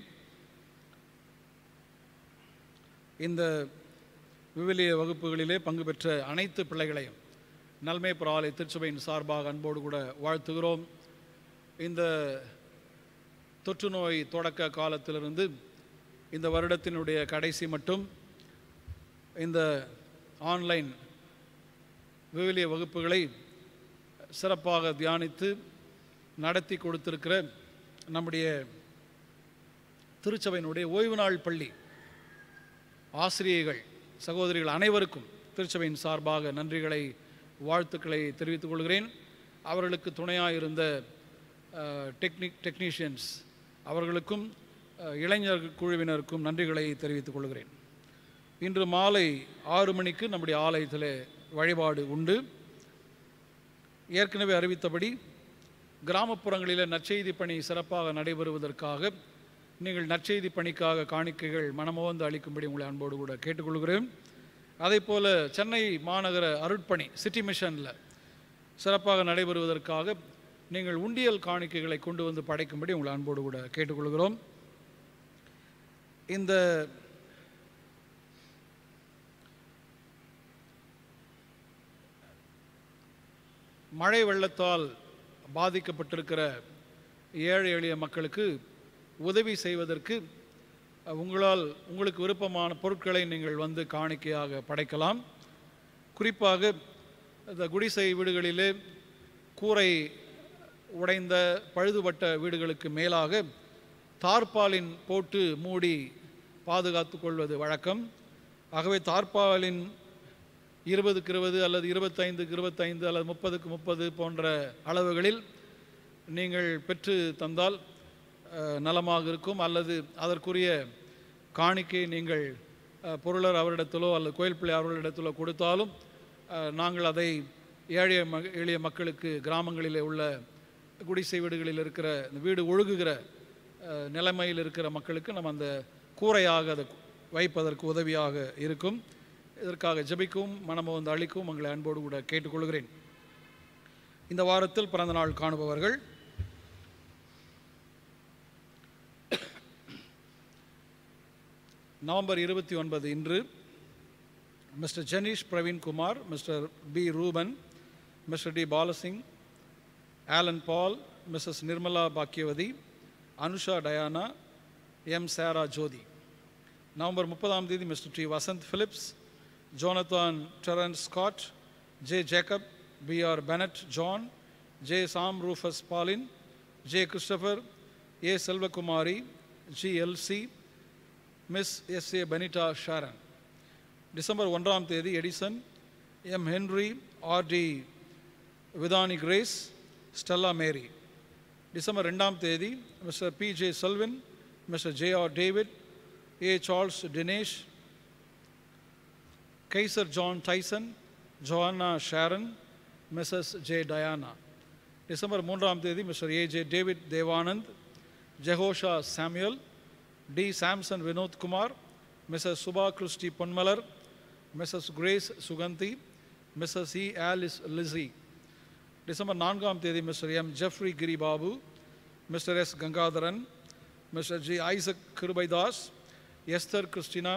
இந்த விவிலிய வகுப்புகளிலே பங்கு பெற்ற அனைத்து பிள்ளைகளையும் நல்மே புறாலை திருச்சபையின் சார்பாக அன்போடு கூட வாழ்த்துகிறோம் இந்த தொற்று நோய் தொடக்க காலத்திலிருந்து இந்த வருடத்தினுடைய கடைசி மட்டும் இந்த ஆன்லைன் விவிலிய வகுப்புகளை சிறப்பாக தியானித்து நடத்தி கொடுத்திருக்கிற நம்முடைய திருச்சபையினுடைய ஓய்வு நாள் பள்ளி ஆசிரியர்கள் சகோதரிகள் அனைவருக்கும் திருச்சபையின் சார்பாக நன்றிகளை வாழ்த்துக்களை தெரிவித்துக் கொள்கிறேன் அவர்களுக்கு துணையாக இருந்த டெக்னிக் டெக்னீஷியன்ஸ் அவர்களுக்கும் அஹ், இளைஞர் குழுவினருக்கும் நன்றிகளை தெரிவித்துக் கொள்கிறேன் இன்று மாலை ஆறு மணிக்கு நம்முடைய ஆலயத்தில் வழிபாடு உண்டு ஏற்கனவே அறிவித்தபடி கிராமப்புறங்களில் நற்செய்தி பணி சிறப்பாக நடைபெறுவதற்காக நீங்கள் நற்செய்தி பணிக்காக காணிக்கைகள் மனமோந்து அளிக்கும்படி உங்களை அன்போடு கூட கேட்டுக்கொள்கிறேன் அதே போல சென்னை மாநகர அருட்பணி சிட்டி மிஷனில் சிறப்பாக நடைபெறுவதற்காக நீங்கள் உண்டியல் காணிக்கைகளை கொண்டு வந்து படைக்கும்படி உங்களை அன்போடு கூட கேட்டுக்கொள்கிறோம் இந்த மழை வெள்ளத்தால் பாதிக்கப்பட்டிருக்கிற ஏழை எளிய மக்களுக்கு உதவி செய்வதற்கு அஹ், உங்களால் உங்களுக்கு விருப்பமான பொருட்களை நீங்கள் வந்து காணிக்கையாக படைக்கலாம் குறிப்பாக இந்த குடிசை வீடுகளிலே கூரை உடைந்த பழுதுபட்ட வீடுகளுக்கு மேலாக தார்பாலின் போட்டு மூடி பாதுகாத்து கொள்வது வழக்கம் ஆகவே தார்பாலின் இருபதுக்கு இருபது அல்லது இருபத்தைந்துக்கு இருபத்தைந்து அல்லது முப்பதுக்கு முப்பது போன்ற அளவுகளில் நீங்கள் பெற்று தந்தால் அஹ், நலமாக இருக்கும் அல்லது அதற்குரிய காணிக்கை நீங்கள் அஹ், பொருளர் அவரிடத்திலோ அல்லது கோயில் பிள்ளை அவர்களிடத்திலோ கொடுத்தாலும் அஹ், நாங்கள் அதை ஏழை ம எளிய மக்களுக்கு கிராமங்களிலே உள்ள குடிசை வீடுகளில் இருக்கிற இந்த வீடு ஒழுகுகிற அஹ், நிலைமையில் இருக்கிற மக்களுக்கு நம்ம அந்த கூரையாக அதை வைப்பதற்கு உதவியாக இருக்கும் இதற்காக ஜெபிக்கவும் மனமோ வந்து அளிக்கவும் உங்களை அன்போடு கூட கேட்டுக்கொள்கிறேன் இந்த வாரத்தில் பிறந்த நாள் காணுபவர்கள் நவம்பர் இருபத்தி ஒன்பது இன்று Mr Jeneesh Praveen Kumar Mr P Ruban Mr D Balasingh Alan Paul Mrs Nirmala பாக்கியவதி Anusha Diana M Sarah Jothi நவம்பர் முப்பதாம் தேதி Mr D Vasanth Phillips Jonathan Darren Scott J Jacob P R Bennett John J Sam Rufus Pauline J Christopher A Selvakumari G Elsie Miss S A Benita Sharon டிசம்பர் ஒன்றாம் தேதி Edison M Henry RD Vidhani Grace Stella Mary டிசம்பர் ரெண்டாம் தேதி mister B J Selvin Mr J R David A Charles Dinesh Kaiser John Tyson Johanna Sharon Mrs J Diana டிசம்பர் மூன்றாம் தேதி Mr A J David Devanand Jegosha Samuel D Samson Vinothkumar Mrs Subha Christy Ponmalar Mrs Grace Suganthi Mrs E Alice Lizzy டிசம்பர் நான்காம் தேதி Mr M Jeffrey Giribabu Mr S Gangadharan Mr G Isaac Kirubaidas Esther Christina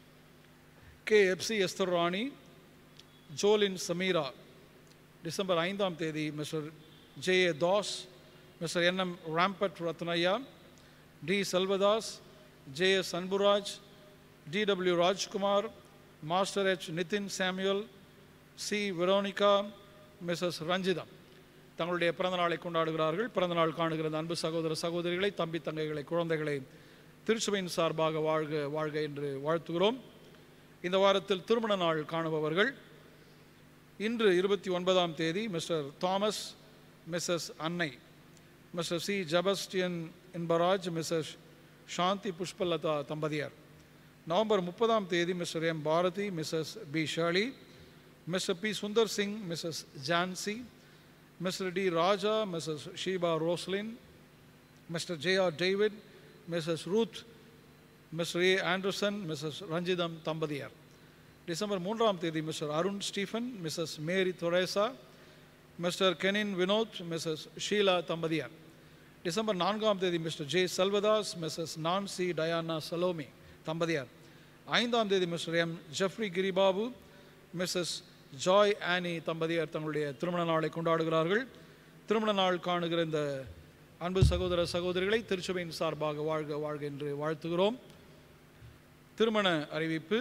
K Epsy Esther Rani Jolene Sameera டிசம்பர் ஐந்தாம் தேதி Mr J ஏ Das Mr N M Rambhat Rathnaiah D Selvadas J S Anburaj D W Rajkumar Master H Nithin Samuel C Veronica Mrs Ranjitha தங்களுடைய பிறந்தநாளை கொண்டாடுகிறார்கள் பிறந்தநாள் காணுகிற அந்த அன்பு சகோதர சகோதரிகளை தம்பி தங்கைகளை குழந்தைகளை திருச்சுவையின் சார்பாக வாழ்க வாழ்க என்று வாழ்த்துகிறோம் இந்த வாரத்தில் திருமண நாள் காணுபவர்கள் இன்று இருபத்தி ஒன்பதாம் தேதி Mr Thomas Mrs Annai Mr C Jebastian Inbaraj Mrs Shanthi Pushpalatha தம்பதியர் நவம்பர் முப்பதாம் தேதி Mr M Bharathi Mrs P Shali Mr P Sundar Singh Mrs Jancy Mr D Raja Mrs Sheeba Roslin Mr J R David Mrs Ruth Mr A Anderson Mrs Ranjitham தம்பதியர் டிசம்பர் மூன்றாம் தேதி Mr Arun Stephen Mrs Mary Theresa Mr Kenin Vinod Mrs Sheela தம்பதியர் டிசம்பர் நான்காம் தேதி Mr J Selvadas Mrs Nancy Diana Salome தம்பதியார் ஐந்தாம் தேதி Mr M Jeffrey Giribabu Mrs Joy Annie தம்பதியர் தங்களுடைய திருமண நாளை கொண்டாடுகிறார்கள் திருமண நாள் காணுகிற இந்த அன்பு சகோதர சகோதரிகளை திருச்சபையின் சார்பாக வாழ்க வாழ்க என்று வாழ்த்துகிறோம் திருமண அறிவிப்பு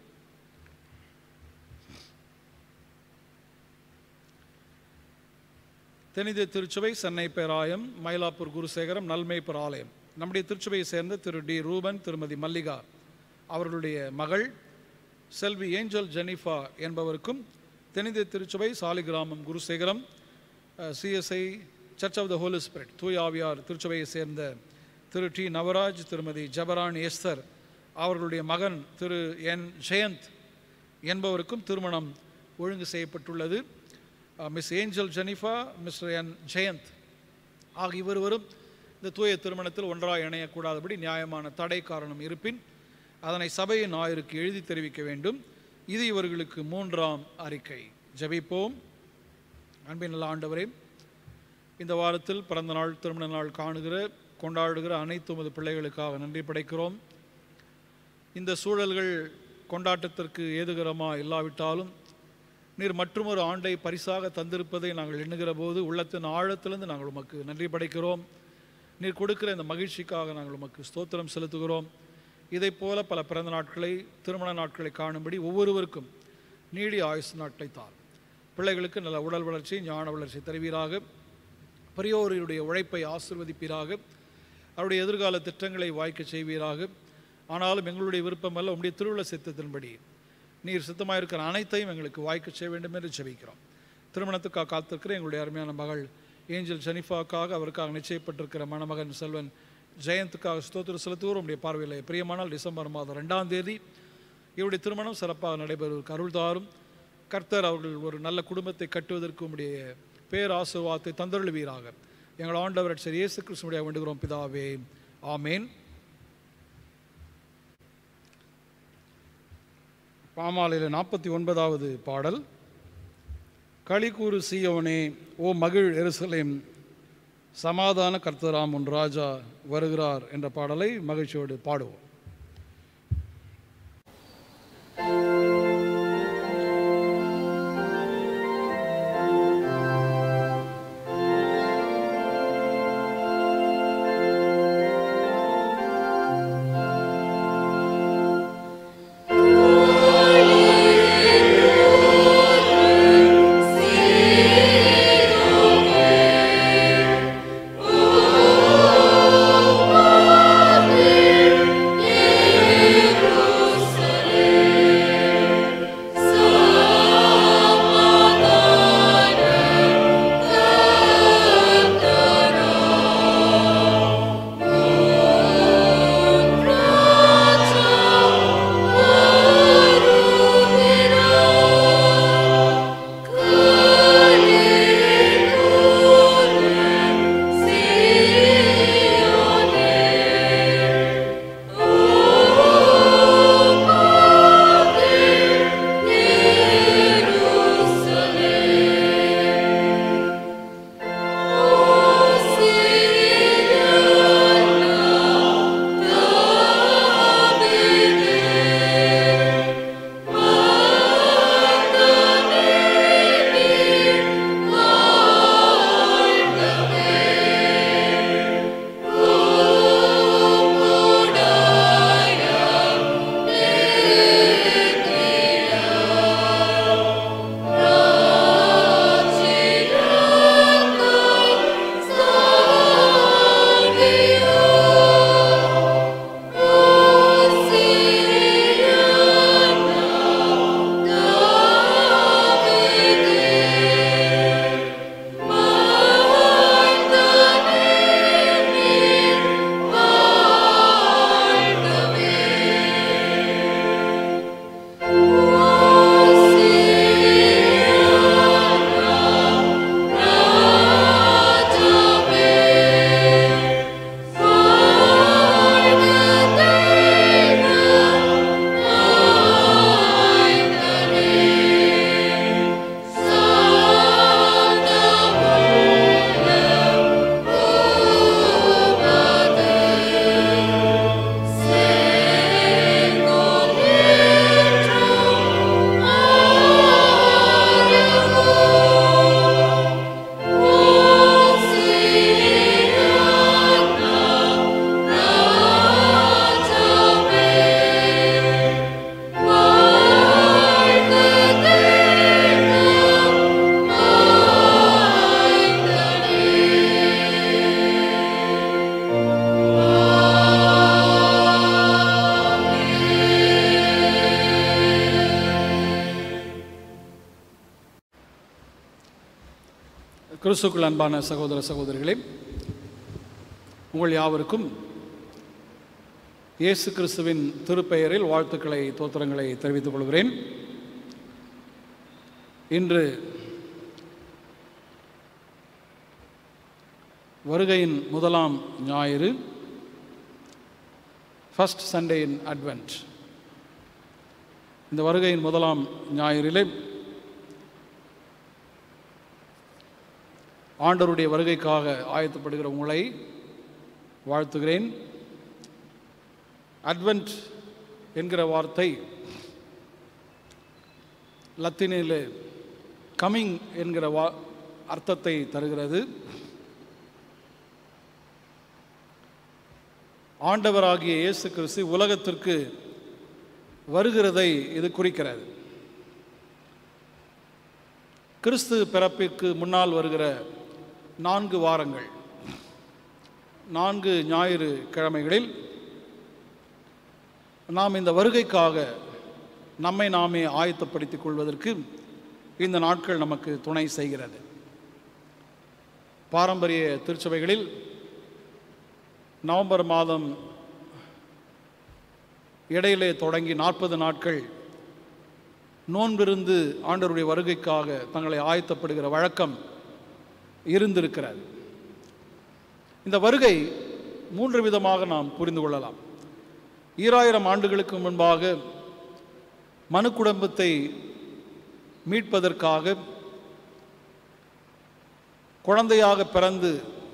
தெனித திருச்சபை சென்னை பேராயம் மயிலாப்பூர் குருசேகரம் நல்மேப்பர் ஆலயம் நம்முடைய திருச்சபையை சேர்ந்த திரு டி ரூபன் திருமதி மல்லிகா அவர்களுடைய மகள் செல்வி ஏஞ்சல் ஜெனிஃபா என்பவருக்கும் தெனித திருச்சபை சாலிகிராமம் குருசேகரம் CSI church of the Holy Spirit தூய் ஆவியார் திருச்சபையை சேர்ந்த திரு டி நவராஜ் திருமதி ஜபரான் எஸ்தர் அவர்களுடைய மகன் திரு என் ஜெயந்த் என்பவருக்கும் திருமணம் ஒழுங்கு செய்யப்பட்டுள்ளது Miss Angel Jenifa Mr N Jayanth ஆகிய இருவரும் இந்த தூய திருமணத்தில் ஒன்றாக இணையக்கூடாதபடி நியாயமான தடை காரணம் இருப்பின் அதனை சபையின் ஆயருக்கு எழுதி தெரிவிக்க வேண்டும் இது இவர்களுக்கு மூன்றாம் அறிக்கை ஜெபிப்போம் அன்பின் நல்ல ஆண்டவரே இந்த வாரத்தில் பிறந்த நாள் திருமண நாள் காணுகிற கொண்டாடுகிற அனைத்து உமது பிள்ளைகளுக்காக நன்றி படைக்கிறோம் இந்த சூழல்கள் கொண்டாட்டத்திற்கு ஏதுகரமாக இல்லாவிட்டாலும் நீர் மற்றொரு ஆண்டை பரிசாக தந்திருப்பதை நாங்கள் எண்ணுகிற போது உள்ளத்தின் ஆழத்திலிருந்து நாங்கள் உமக்கு நன்றி படைக்கிறோம் நீர் கொடுக்கிற இந்த மகிழ்ச்சிக்காக நாங்கள் உமக்கு ஸ்தோத்திரம் செலுத்துகிறோம் இதைப் போல பல பிறந்த நாட்களை திருமண நாட்களை காணும்படி ஒவ்வொருவருக்கும் நீடிய ஆயுசு நாட்களை தார் பிள்ளைகளுக்கு நல்ல உடல் வளர்ச்சி ஞான வளர்ச்சி தருவீராக பெரியோருடைய உழைப்பை ஆசிர்வதிப்பீராக அவருடைய எதிர்கால திட்டங்களை வாய்க்க செய்வீராக ஆனாலும் எங்களுடைய விருப்பம் அல்ல உங்களுடைய திருவிழ சித்தத்தின்படி நீர் சித்தமாக இருக்கிற அனைத்தையும் எங்களுக்கு வாய்க்க செய்ய வேண்டும் என்று ஜெபிக்கிறோம் திருமணத்துக்காக காத்திருக்கிற எங்களுடைய அருமையான மகள் ஏஞ்சல் ஜெனிஃபாக்காக அவருக்காக நிச்சயப்பட்டிருக்கிற மணமகன் செல்வன் ஜெயந்துக்காக ஸ்தோத்திர செலுத்துவோர் உடைய பார்வையில் பிரியமானால் டிசம்பர் மாதம் ரெண்டாம் தேதி இவருடைய திருமணம் சிறப்பாக நடைபெறுவதற்கு அருள் தாரும் கர்த்தர் அவர்கள் ஒரு நல்ல குடும்பத்தை கட்டுவதற்கு உடைய பேராசிர்வாதத்தை தந்தருளுவீராக எங்கள் ஆண்டவர் சரி இயேசு கிறிஸ்துடைய வேண்டுகிறோம் பிதாவே ஆமேன் பாமாலையில் நாற்பத்தி ஒன்பதாவது பாடல் களிக்கூறு சீயோனே ஓ மகிழ் எருசலேம் சமாதான கர்த்தராம் உன் ராஜா வருகிறார் என்ற பாடலை மகிழ்ச்சியோடு பாடுவோம் Oh கிறிஸ்துக்குள் அன்பான சகோதர சகோதரிகளே உங்கள் யாவருக்கும் இயேசு கிறிஸ்துவின் திருப்பெயரில் வாழ்த்துக்களை தோத்திரங்களை தெரிவித்துக் கொள்கிறேன் இன்று வருகையின் முதலாம் ஞாயிறு ஃபர்ஸ்ட் சண்டே இன் அட்வென்ட் இந்த வருகையின் முதலாம் ஞாயிறிலே ஆண்டவருடைய வருகைக்காக ஆயத்தப்படுகிற உங்களை வாழ்த்துகிறேன் அட்வென்ட் என்கிற வார்த்தை லத்தீனில் கமிங் என்கிற வா அர்த்தத்தை தருகிறது ஆண்டவராகிய இயேசு கிறிஸ்து உலகத்திற்கு வருகிறதை இது குறிக்கிறது கிறிஸ்து பிறப்பிற்கு முன்னால் வருகிற நான்கு வாரங்கள் நான்கு ஞாயிறு கிழமைகளில் நாம் இந்த வருகைக்காக நம்மை நாமே ஆயத்தப்படுத்திக் கொள்வதற்கு இந்த நாட்கள் நமக்கு துணை செய்கிறது பாரம்பரிய திருச்சபைகளில் நவம்பர் மாதம் இடையிலே தொடங்கி நாற்பது நாட்கள் நோன்பிருந்து ஆண்டவருடைய வருகைக்காக தங்களை ஆயத்தப்படுகிற வழக்கம் இருந்திருக்கிறது இந்த வருகை மூன்று விதமாக நாம் புரிந்து கொள்ளலாம் ஈராயிரம் ஆண்டுகளுக்கு முன்பாக மனு குடும்பத்தை மீட்பதற்காக குழந்தையாக பிறந்து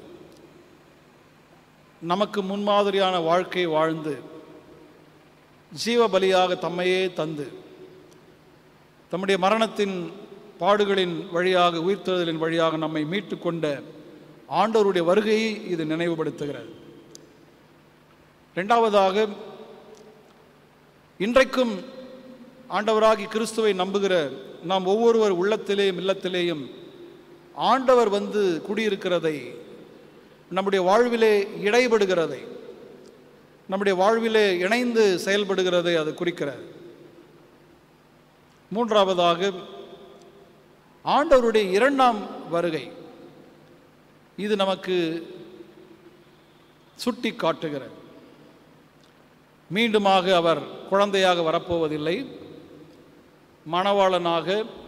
நமக்கு முன்மாதிரியான வாழ்க்கை வாழ்ந்து ஜீவ பலியாக தம்மையே தந்து தம்முடைய மரணத்தின் பாடுகளின் வழியாக உயிர்த்தெழுதலின் வழியாக நம்மை மீட்டு கொண்ட ஆண்டவருடைய வருகையை இது நினைவுபடுத்துகிறது ரெண்டாவதாக இன்றைக்கும் ஆண்டவராகி கிறிஸ்துவை நம்புகிற நாம் ஒவ்வொருவர் உள்ளத்திலேயும் இல்லத்திலேயும் ஆண்டவர் வந்து குடியிருக்கிறதை நம்முடைய வாழ்விலே இடைபடுகிறதை நம்முடைய வாழ்விலே இணைந்து செயல்படுகிறதை அது குறிக்கிறது மூன்றாவதாக ஆண்டவருடைய இரண்டாம் வருகை இது நமக்கு சுட்டி காட்டுகிறது மீண்டுமாக அவர் குழந்தையாக வரப்போவதில்லை மணவாளனாக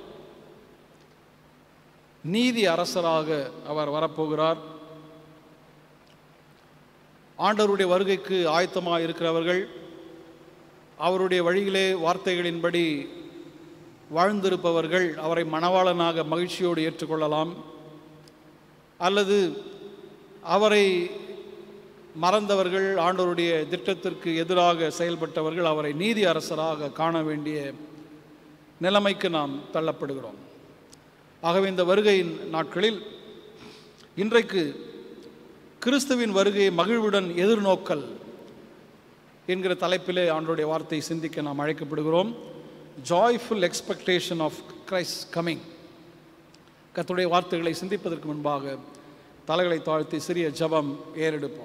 நீதி அரசராக அவர் வரப்போகிறார் ஆண்டவருடைய வருகைக்கு ஆயத்தமாக இருக்கிறவர்கள் அவருடைய வழியிலே வார்த்தைகளின்படி வாழ்ந்திருப்பவர்கள் அவரை மணவாளனாக மகிழ்ச்சியோடு ஏற்றுக்கொள்ளலாம் அல்லது அவரை மறந்தவர்கள் ஆண்டவருடைய திட்டத்திற்கு எதிராக செயல்பட்டவர்கள் அவரை நீதி அரசராக காண வேண்டிய நிலைமைக்கு நாம் தள்ளப்படுகிறோம் ஆகவே இந்த வருகையின் நாட்களில் இன்றைக்கு கிறிஸ்துவின் வருகையை மகிழ்வுடன் எதிர்நோக்கல் என்கிற தலைப்பிலே ஆண்டோடைய வார்த்தை சிந்திக்க நாம் அழைக்கப்படுகிறோம் joyful expectation of Christ coming கத்துடைய வார்த்தைகளை சிந்திப்பதற்கு முன்பாக தலைகளை தாழ்த்தி சிறிய ஜபம் ஏறெடுப்போம்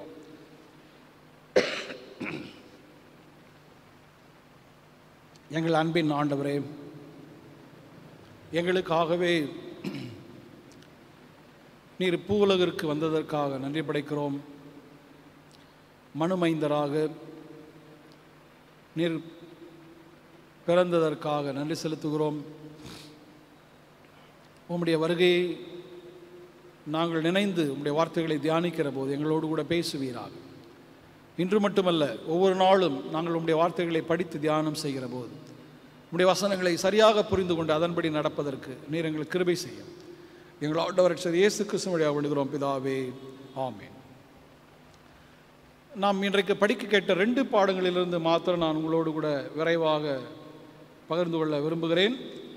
எங்கள் அன்பின் ஆண்டவரே எங்களுக்காகவே நீர் பூவுலகிற்கு வந்ததற்காக நன்றி படைக்கிறோம் மனுமைந்தராக நீர் பிறந்ததற்காக நன்றி செலுத்துகிறோம் உம்முடைய வருகையை நாங்கள் நினைந்து உம்முடைய வார்த்தைகளை தியானிக்கிற போது எங்களோடு கூட பேசுவீராக இன்று மட்டுமல்ல ஒவ்வொரு நாளும் நாங்கள் உம்முடைய வார்த்தைகளை படித்து தியானம் செய்கிற போது உம்முடைய வசனங்களை சரியாக புரிந்து கொண்டு அதன்படி நடப்பதற்கு நீர் எங்களுக்கு கிருபை செய்யும் எங்கள் ஆண்டவர் இயேசு கிறிஸ்து வழியாக விடுகிறோம் பிதாவே ஆமேன் நாம் இன்றைக்கு படிக்க கேட்ட ரெண்டு பாடங்களிலிருந்து மாத்திரம் நான் உங்களோடு கூட விரைவாக பகிர்ந்து கொள்ள விரும்புகிறேன்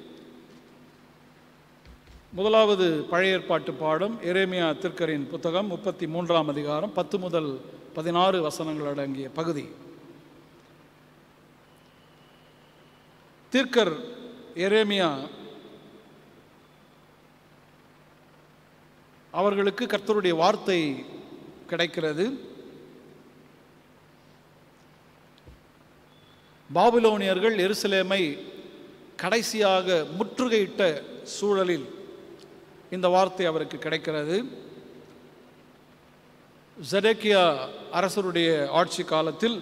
முதலாவது பழைய ஏற்பாட்டு பாடம் எரேமியா திருக்கரின் புத்தகம் முப்பத்தி மூன்றாம் அதிகாரம் பத்து முதல் பதினாறு வசனங்கள் அடங்கிய பகுதி தீர்க்கர் எரேமியா அவர்களுக்கு கர்த்தருடைய வார்த்தை கிடைக்கிறது பாபிலோனியர்கள் எருசலேமை கடைசியாக முற்றுகையிட்ட சூழலில் இந்த வார்த்தை அவருக்கு கிடைக்கிறது ஜெடேக்கியா அரசருடைய ஆட்சி காலத்தில்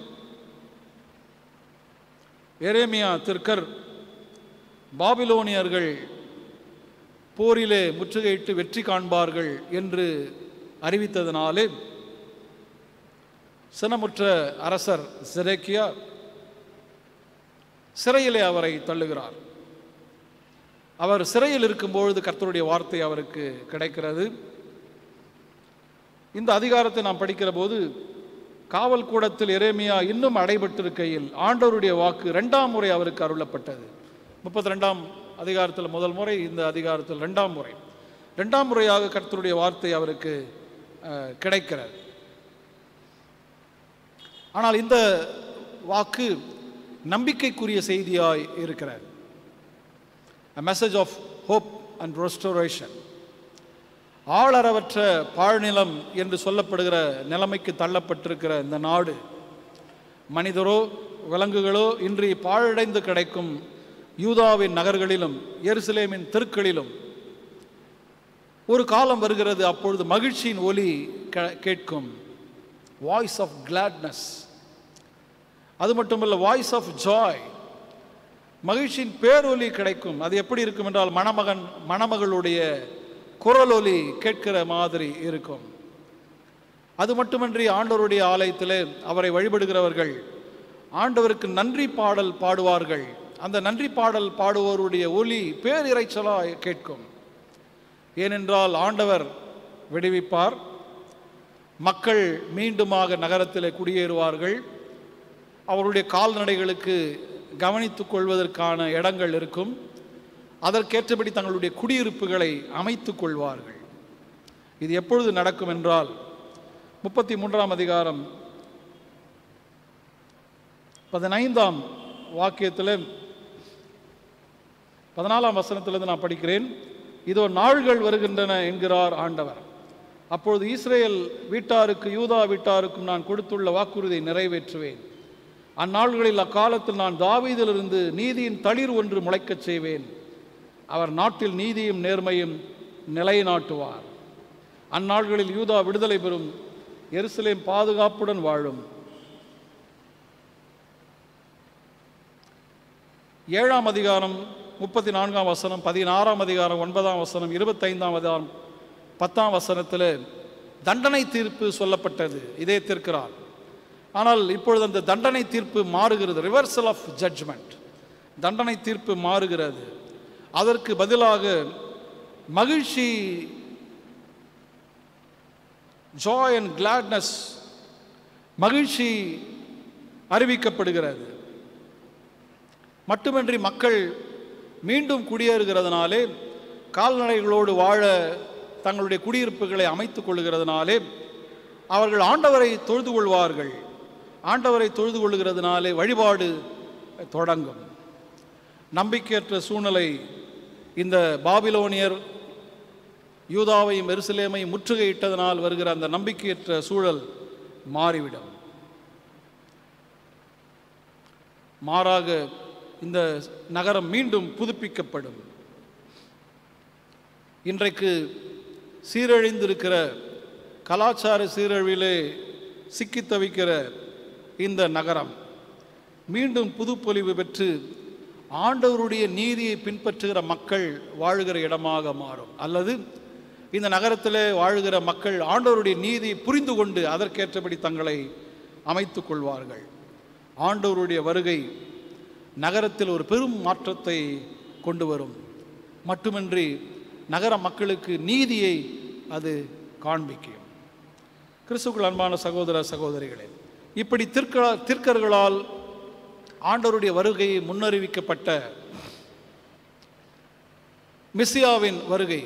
எரேமியா திருக்கர் பாபிலோனியர்கள் போரிலே முற்றுகையிட்டு வெற்றி காண்பார்கள் என்று அறிவித்ததினாலே சினமுற்ற அரசர் செரேக்கியா சிறையிலே அவரை தள்ளுகிறார் அவர் சிறையில் இருக்கும்பொழுது கர்த்தருடைய வார்த்தை அவருக்கு கிடைக்கிறது இந்த அதிகாரத்தை நாம் படிக்கிற போது காவல் கூடத்தில் எரேமியா இன்னும் அடைபட்டிருக்கையில் ஆண்டவருடைய வாக்கு இரண்டாம் முறை அவருக்கு அருளப்பட்டது முப்பத்தி ரெண்டாம் அதிகாரத்தில் முதல் முறை இந்த அதிகாரத்தில் ரெண்டாம் முறை ரெண்டாம் முறையாக கர்த்தருடைய வார்த்தை அவருக்கு அஹ், கிடைக்கிறது ஆனால் இந்த வாக்கு நம்பிக்கைக்குரிய செய்தியாய் இருக்கிறது a message of hope and restoration ஆளரவற்ற பாழ்நிலம் என்று சொல்லப்படுகிற நிலைமைக்கு தள்ளப்பட்டிருக்கிற இந்த நாடு மனிதரோ விலங்குகளோ இன்றி பாழடைந்து கிடைக்கும் யூதாவின் நகர்களிலும் எருசலேமின் தெருக்களிலும் ஒரு காலம் வருகிறது அப்பொழுது மகிழ்ச்சியின் ஒலி கே- கேட்கும் வாய்ஸ் ஆஃப் கிளாட்னஸ் அது மட்டுமல்ல வாய்ஸ் ஆஃப் ஜாய் மகிழ்ச்சியின் பேரொலி கிடைக்கும் அது எப்படி இருக்கும் என்றால் மணமகன் மணமகளுடைய குரலொலி கேட்கிற மாதிரி இருக்கும் அது மட்டுமன்றி ஆண்டவருடைய ஆலயத்திலே அவரை வழிபடுகிறவர்கள் ஆண்டவருக்கு நன்றி பாடல் பாடுவார்கள் அந்த நன்றி பாடல் பாடுவோருடைய ஒலி பேரிரைச்சலாய் கேட்கும் ஏனென்றால் ஆண்டவர் விடுவிப்பார் மக்கள் மீண்டுமாக நகரத்திலே குடியேறுவார்கள் அவருடைய கால்நடைகளுக்கு கவனித்துக் கொள்வதற்கான இடங்கள் இருக்கும் அதற்கேற்றபடி தங்களுடைய குடியிருப்புகளை அமைத்துக் கொள்வார்கள் இது எப்பொழுது நடக்கும் என்றால் முப்பத்தி மூன்றாம் அதிகாரம் பதினைந்தாம் வாக்கியத்தில் பதினாலாம் வசனத்திலிருந்து நான் படிக்கிறேன் இதோ நாள்கள் வருகின்றன என்கிறார் ஆண்டவர் அப்பொழுது இஸ்ரேல் வீட்டாருக்கு யூதா வீட்டாருக்கும் நான் கொடுத்துள்ள வாக்குறுதியை நிறைவேற்றுவேன் அந்நாள்களில் அக்காலத்தில் நான் தாவீதிலிருந்து நீதியின் தளிர் ஒன்று முளைக்கச் செய்வேன் அவர் நாட்டில் நீதியும் நேர்மையும் நிலைநாட்டுவார் அந்நாள்களில் யூதா விடுதலை பெறும் எருசலேம் பாதுகாப்புடன் வாழும் ஏழாம் அதிகாரம் முப்பத்தி நான்காம் வசனம் பதினாறாம் அதிகாரம் ஒன்பதாம் வசனம் இருபத்தைந்தாம் அதிகாரம் பத்தாம் வசனத்தில் தண்டனை தீர்ப்பு சொல்லப்பட்டது இதே தீர்க்கிறார் ஆனால் இப்பொழுது அந்த தண்டனை தீர்ப்பு மாறுகிறது ரிவர்சல் ஆஃப் ஜட்ஜ்மெண்ட் தண்டனை தீர்ப்பு மாறுகிறது அதற்கு பதிலாக மகிழ்ச்சி ஜாய் அண்ட் கிளாட்னஸ் மகிழ்ச்சி அறிவிக்கப்படுகிறது மட்டுமின்றி மக்கள் மீண்டும் குடியேறுகிறதுனாலே கால்நடைகளோடு வாழ தங்களுடைய குடியிருப்புகளை அமைத்துக் கொள்கிறதுனாலே அவர்கள் ஆண்டவரை தொழுது கொள்வார்கள் ஆண்டவரை தொழுது கொள்கிறதுனாலே வழிபாடு தொடங்கும் நம்பிக்கையற்ற சூழ்நிலை இந்த பாபிலோனியர் யூதாவையும் எருசலேமையும் முற்றுகையிட்டதனால் வருகிற அந்த நம்பிக்கையற்ற சூழல் மாறிவிடும் மாறாக இந்த நகரம் மீண்டும் புதுப்பிக்கப்படும் இன்றைக்கு சீரழிந்திருக்கிற கலாச்சார சீரழிவிலே சிக்கித் தவிக்கிற இந்த நகரம் மீண்டும் புதுப்பொலிவு பெற்று ஆண்டவருடைய நீதியை பின்பற்றுகிற மக்கள் வாழுகிற இடமாக மாறும் அல்லது இந்த நகரத்திலே வாழுகிற மக்கள் ஆண்டவருடைய நீதியை புரிந்து கொண்டு அதற்கேற்றபடி தங்களை அமைத்துக் கொள்வார்கள் ஆண்டவருடைய வருகை நகரத்தில் ஒரு பெரும் மாற்றத்தை கொண்டு வரும் மட்டுமின்றி நகர மக்களுக்கு நீதியை அது காண்பிக்கும் கிறிஸ்துக்குள் அன்பான சகோதர சகோதரிகளே இப்படி திர்க்க திர்க்கர்களால் ஆண்டவருடைய வருகை முன்னறிவிக்கப்பட்ட மிஸ்ஸியாவின் வருகை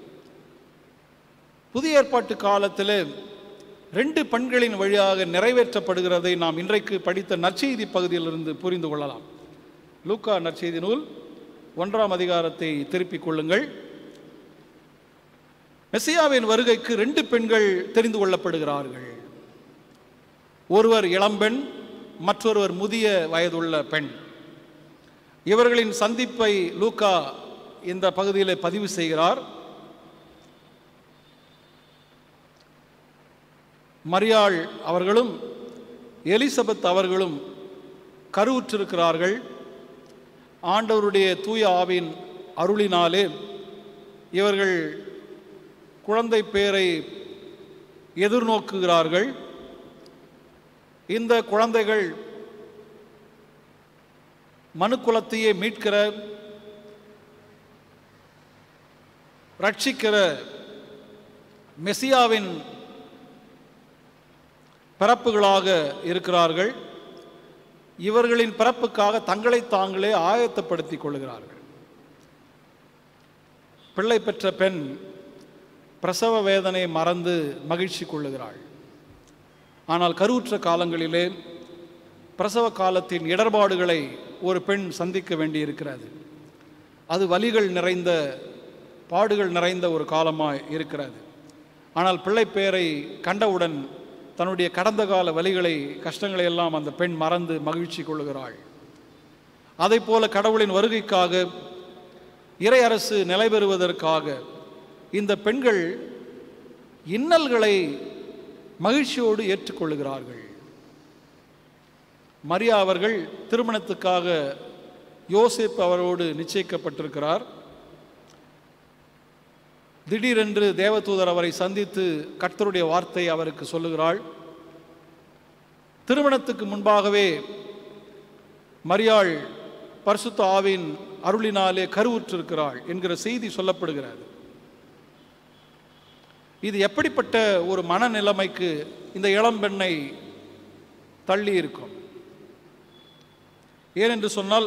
புதிய ஏற்பாட்டு காலத்தில் ரெண்டு பெண்களின் வழியாக நிறைவேற்றப்படுகிறதை நாம் இன்றைக்கு படித்த நற்செய்தி பகுதியிலிருந்து புரிந்து கொள்ளலாம் லூக்கா நற்செய்தி நூல் ஒன்றாம் அதிகாரத்தை திருப்பிக் கொள்ளுங்கள் மெஸ்ஸியாவின் வருகைக்கு ரெண்டு பெண்கள் தெரிந்து கொள்ளப்படுகிறார்கள் ஒருவர் இளம்பெண் மற்றொருவர் முதிய வயதுள்ள பெண் இவர்களின் சந்திப்பை லூக்கா இந்த பகுதியில் பதிவு செய்கிறார் மரியாள் அவர்களும் எலிசபெத் அவர்களும் கருவுற்றிருக்கிறார்கள் ஆண்டவருடைய தூய ஆவின் அருளினாலே இவர்கள் குழந்தை பேரை எதிர்நோக்குகிறார்கள் இந்த குழந்தைகள் மனுக்குலத்தையே மீட்கிற ரட்சிக்கிற மெசியாவின் பிறப்புகளாக இருக்கிறார்கள் இவர்களின் பிறப்புக்காக தங்களை தாங்களே ஆயத்தப்படுத்திக் கொள்கிறார்கள் பிள்ளை பெற்ற பெண் பிரசவ வேதனை மறந்து மகிழ்ச்சி கொள்ளுகிறாள் ஆனால் கருவுற்ற காலங்களிலே பிரசவ காலத்தின் இடர்பாடுகளை ஒரு பெண் சந்திக்க வேண்டியிருக்கிறது அது வலிகள் நிறைந்த பாடுகள் நிறைந்த ஒரு காலமாய் இருக்கிறது ஆனால் பிள்ளை பேரை கண்டவுடன் தன்னுடைய கடந்த கால வலிகளை கஷ்டங்களை எல்லாம் அந்த பெண் மறந்து மகிழ்ச்சி கொள்ளுகிறாள் அதை போல கடவுளின் வருகைக்காக இறை அரசு நிலை பெறுவதற்காக இந்த பெண்கள் இன்னல்களை மகிழ்ச்சியோடு ஏற்றுக்கொள்ளுகிறார்கள் மரியா அவர்கள் திருமணத்துக்காக யோசேப் அவரோடு நிச்சயிக்கப்பட்டிருக்கிறார் திடீரென்று தேவதூதர் அவரை சந்தித்து கர்த்தருடைய வார்த்தை அவருக்கு சொல்லுகிறாள் திருமணத்துக்கு முன்பாகவே மரியாள் பரிசுத்த ஆவின் அருளினாலே கருவுற்றிருக்கிறாள் என்கிற செய்தி சொல்லப்படுகிறது இது எப்படிப்பட்ட ஒரு மனநிலைமைக்கு இந்த இளம்பெண்ணை தள்ளி இருக்கும் ஏனென்று சொன்னால்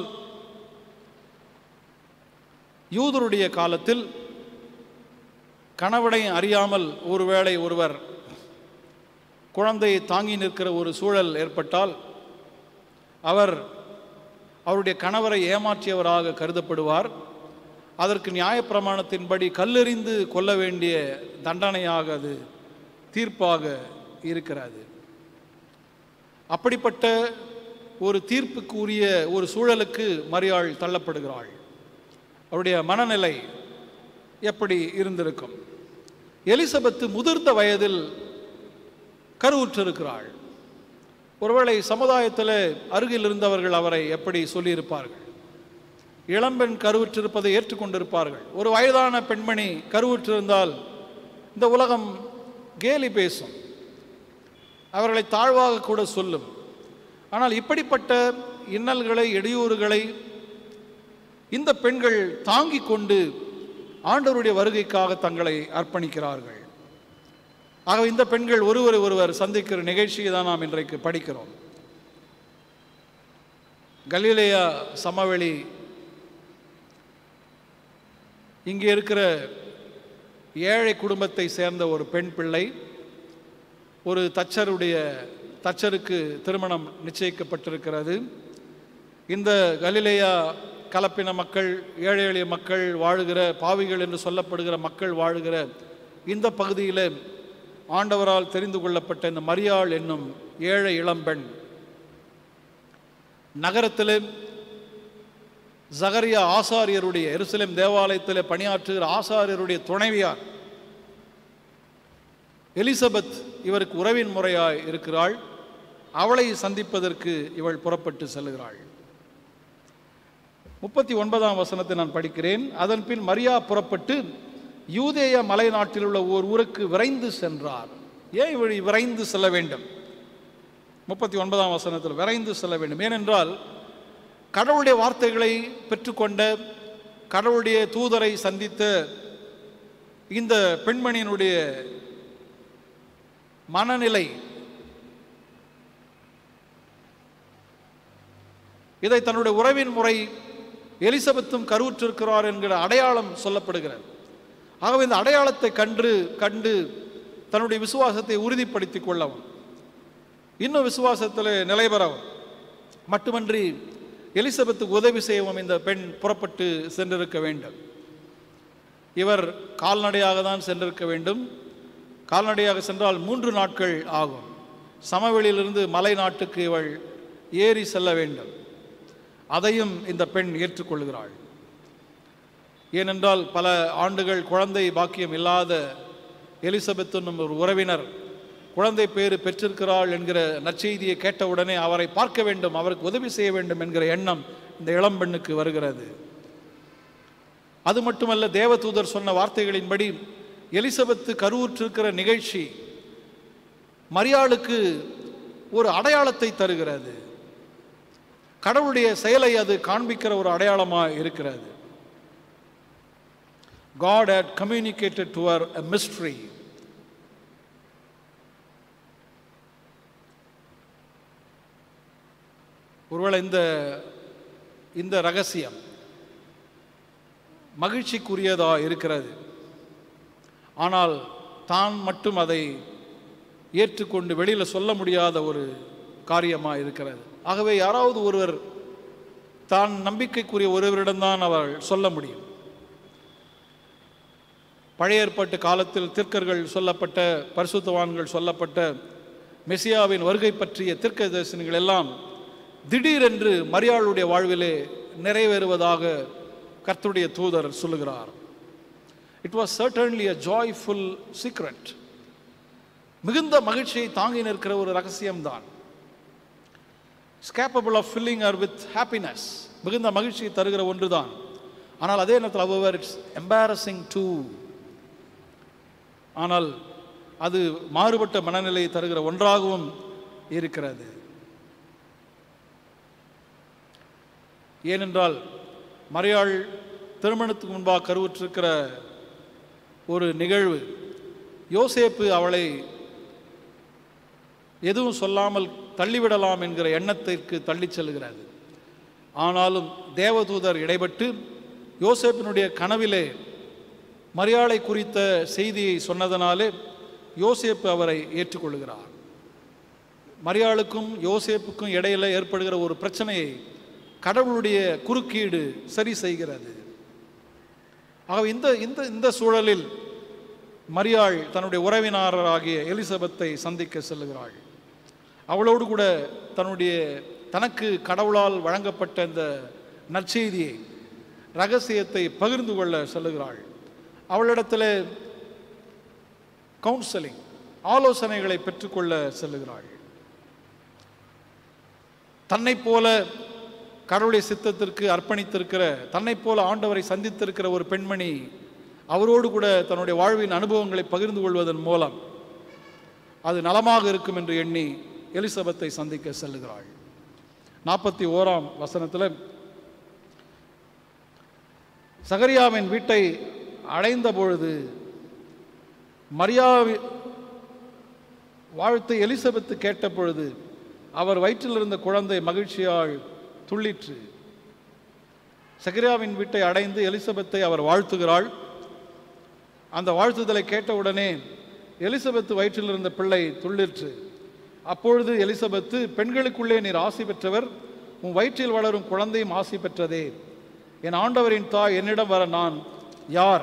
யூதருடைய காலத்தில் கணவனை அறியாமல் ஒருவேளை ஒருவர் குழந்தையை தாங்கி நிற்கிற ஒரு சூழல் ஏற்பட்டால் அவர் அவருடைய கணவரை ஏமாற்றியவராக கருதப்படுவார் அதற்கு நியாயப்பிரமாணத்தின்படி கல்லெறிந்து கொல்ல வேண்டிய தண்டனையாக அது தீர்ப்பாக இருக்கிறது அப்படிப்பட்ட ஒரு தீர்ப்புக்கு உரிய ஒரு சூழலுக்கு மரியாள் தள்ளப்படுகிறாள் அவருடைய மனநிலை எப்படி இருந்திருக்கும் எலிசபெத்து முதிர்ந்த வயதில் கருவுற்றிருக்கிறாள் ஒருவேளை சமுதாயத்தில் அருகில் இருந்தவர்கள் அவரை எப்படி சொல்லியிருப்பார்கள் இளம்பெண் கருவுற்றிருப்பதை ஏற்றுக்கொண்டிருப்பார்கள் ஒரு வயதான பெண்மணி கருவுற்றிருந்தால் இந்த உலகம் கேலி பேசும் அவர்களை தாழ்வாக கூட சொல்லும் ஆனால் இப்படிப்பட்ட இன்னல்களை இடையூறுகளை இந்த பெண்கள் தாங்கிக் கொண்டு ஆண்டவருடைய வருகைக்காக தங்களை அர்ப்பணிக்கிறார்கள் ஆகவே இந்த பெண்கள் ஒருவர் ஒருவர் சந்திக்கிற நிகழ்ச்சியை தான் நாம் இன்றைக்கு படிக்கிறோம் கலிலேயா சமவெளி இங்கே இருக்கிற ஏழை குடும்பத்தை சேர்ந்த ஒரு பெண் பிள்ளை ஒரு தச்சருடைய தச்சருக்கு திருமணம் நிச்சயிக்கப்பட்டிருக்கிறது இந்த கலிலேயா கலப்பின மக்கள் ஏழை எளிய மக்கள் வாழுகிற பாவிகள் என்று சொல்லப்படுகிற மக்கள் வாழுகிற இந்த பகுதியில் ஆண்டவரால் தெரிந்து கொள்ளப்பட்ட இந்த மரியாள் என்னும் ஏழை இளம்பெண் நகரத்தில் ஜகரியா ஆசாரியருடைய எருசலேம் தேவாலயத்தில் பணியாற்றுகிற ஆசாரியருடைய துணைவியார் எலிசபெத் இவருக்கு உறவின் முறையாய் இருக்கிறாள் அவளை சந்திப்பதற்கு இவள் புறப்பட்டு செல்கிறாள் முப்பத்தி ஒன்பதாம் வசனத்தை நான் படிக்கிறேன் அதன் பின் மரியா புறப்பட்டு யூதேய மலை நாட்டில் உள்ள ஓர் ஊருக்கு விரைந்து சென்றார் ஏன் இவள் விரைந்து செல்ல வேண்டும் முப்பத்தி ஒன்பதாம் வசனத்தில் விரைந்து செல்ல வேண்டும் ஏனென்றால் கடவுளுடைய வார்த்தைகளை பெற்றுக்கொண்ட கடவுளுடைய தூதரை சந்தித்த இந்த பெண்மணியினுடைய மனநிலை இதை தன்னுடைய உறவின் முறை எலிசபெத்தும் கருவுற்றிருக்கிறார் என்கிற அடையாளம் சொல்லப்படுகிறது ஆகவே இந்த அடையாளத்தை கண்டு கண்டு தன்னுடைய விசுவாசத்தை உறுதிப்படுத்திக் கொள்ளவும் இன்னும் விசுவாசத்தில் நிலை பெறவும் மட்டுமன்றி எலிசபெத்துக்கு உதவி செய்யவும் இந்த பெண் புறப்பட்டு சென்றிருக்க வேண்டும் இவர் கால்நடையாக தான் சென்றிருக்க வேண்டும் கால்நடையாக சென்றால் மூன்று நாட்கள் ஆகும் சமவெளியிலிருந்து மலை நாட்டுக்கு இவள் ஏறி செல்ல வேண்டும் அதையும் இந்த பெண் ஏற்றுக்கொள்கிறாள் ஏனென்றால் பல ஆண்டுகள் குழந்தை பாக்கியம் இல்லாத எலிசபெத் என்னும் ஒரு உறவினர் குழந்தை பேறு பெற்றிருக்கிறாள் என்கிற நற்செய்தியை கேட்டவுடனே அவரை பார்க்க வேண்டும் அவருக்கு உதவி செய்ய வேண்டும் என்கிற எண்ணம் இந்த இளம்பெண்ணுக்கு வருகிறது அது மட்டுமல்ல தேவதூதர் சொன்ன வார்த்தைகளின்படி எலிசபெத்து கருவுற்றிருக்கிற நிகழ்ச்சி மரியாளுக்கு ஒரு அடையாளத்தை தருகிறது கடவுளுடைய செயலை அது காண்பிக்கிற ஒரு அடையாளமாக இருக்கிறது God had communicated to her a mystery. ஒருவேளை இந்த இந்த ரகசியம் மகிழ்ச்சிக்குரியதா இருக்கிறது ஆனால் தான் மட்டும் அதை ஏற்றுக்கொண்டு வெளியில் சொல்ல முடியாத ஒரு காரியமாக இருக்கிறது ஆகவே யாராவது ஒருவர் தான் நம்பிக்கைக்குரிய ஒருவரிடம்தான் அவர் சொல்ல முடியும் பழைய ஏற்பாட்டு காலத்தில் திர்க்கர்கள் சொல்லப்பட்ட பரிசுத்தவான்கள் சொல்லப்பட்ட மெசியாவின் வருகை பற்றிய தீர்க்க தரிசனங்கள் எல்லாம் திடீரென்று மரியாளுடைய வாழ்விலே நிறைவேறுவதாக கர்த்தருடைய தூதர் சொல்லுகிறார் it was certainly a joyful secret மிகுந்த மகிழ்ச்சியை தாங்கி நிற்கிற ஒரு ரகசியம்தான் capable of filling or with happiness மிகுந்த மகிழ்ச்சியை தருகிற ஒன்றுதான் ஆனால் அதே நேரத்தில் அவர் இட்ஸ் எம்பாரசிங் டூ ஆனால் அது மாறுபட்ட மனநிலையை தருகிற ஒன்றாகவும் இருக்கிறது ஏனென்றால் மரியாள் திருமணத்துக்கு முன்பாக கருவுற்றிருக்கிற ஒரு நிகழ்வு யோசேப்பு அவளை எதுவும் சொல்லாமல் தள்ளிவிடலாம் என்கிற எண்ணத்திற்கு தள்ளிச் செல்கிறது ஆனாலும் தேவதூதர் இடைப்பட்டு யோசேப்பினுடைய கனவிலே மரியாளை குறித்த செய்தியை சொன்னதனாலே யோசேப்பு அவரை ஏற்றுக்கொள்கிறார் மரியாளுக்கும் யோசேப்புக்கும் இடையில ஏற்படுகிற ஒரு பிரச்சனையை கடவுளுடைய குறுக்கீடு சரி செய்கிறது ஆகவே இந்த இந்த இந்த சூழலில் மரியாள் தன்னுடைய உறவினராகிய எலிசபெத்தை சந்திக்க செல்லுகிறாள் அவளோடு கூட தன்னுடைய தனக்கு கடவுளால் வழங்கப்பட்ட இந்த நற்செய்தியை ரகசியத்தை பகிர்ந்து கொள்ள செல்லுகிறாள் அவளிடத்தில் கவுன்சிலிங் ஆலோசனைகளை பெற்றுக்கொள்ள செல்லுகிறாள் தன்னைப் போல கடவுளுடைய சித்தத்திற்கு அர்ப்பணித்திருக்கிற தன்னைப் போல ஆண்டவரை சந்தித்திருக்கிற ஒரு பெண்மணி அவரோடு கூட தன்னுடைய வாழ்வின் அனுபவங்களை பகிர்ந்து கொள்வதன் மூலம் அது நலமாக இருக்கும் என்று எண்ணி எலிசபெத்தை சந்திக்க செல்லுகிறாள் நாற்பத்தி ஓராம் வசனத்தில் சகரியாவின் வீட்டை அடைந்த பொழுது மரியாவி வாழ்த்து எலிசபெத்து கேட்ட பொழுது அவர் வயிற்றில் இருந்த குழந்தை மகிழ்ச்சியால் துள்ளிற்று சகரியாவின் வீட்டை அடைந்து எலிசபெத்தை அவர் வாழ்த்துகிறாள் அந்த வாழ்த்துதலை கேட்டவுடனே எலிசபெத்து வயிற்றில் இருந்த பிள்ளை துள்ளிற்று அப்பொழுது எலிசபெத்து பெண்களுக்குள்ளே நீர் ஆசி பெற்றவர் உன் வயிற்றில் வளரும் குழந்தையும் ஆசி பெற்றதே என் ஆண்டவரின் தாய் என்னிடம் வர நான் யார்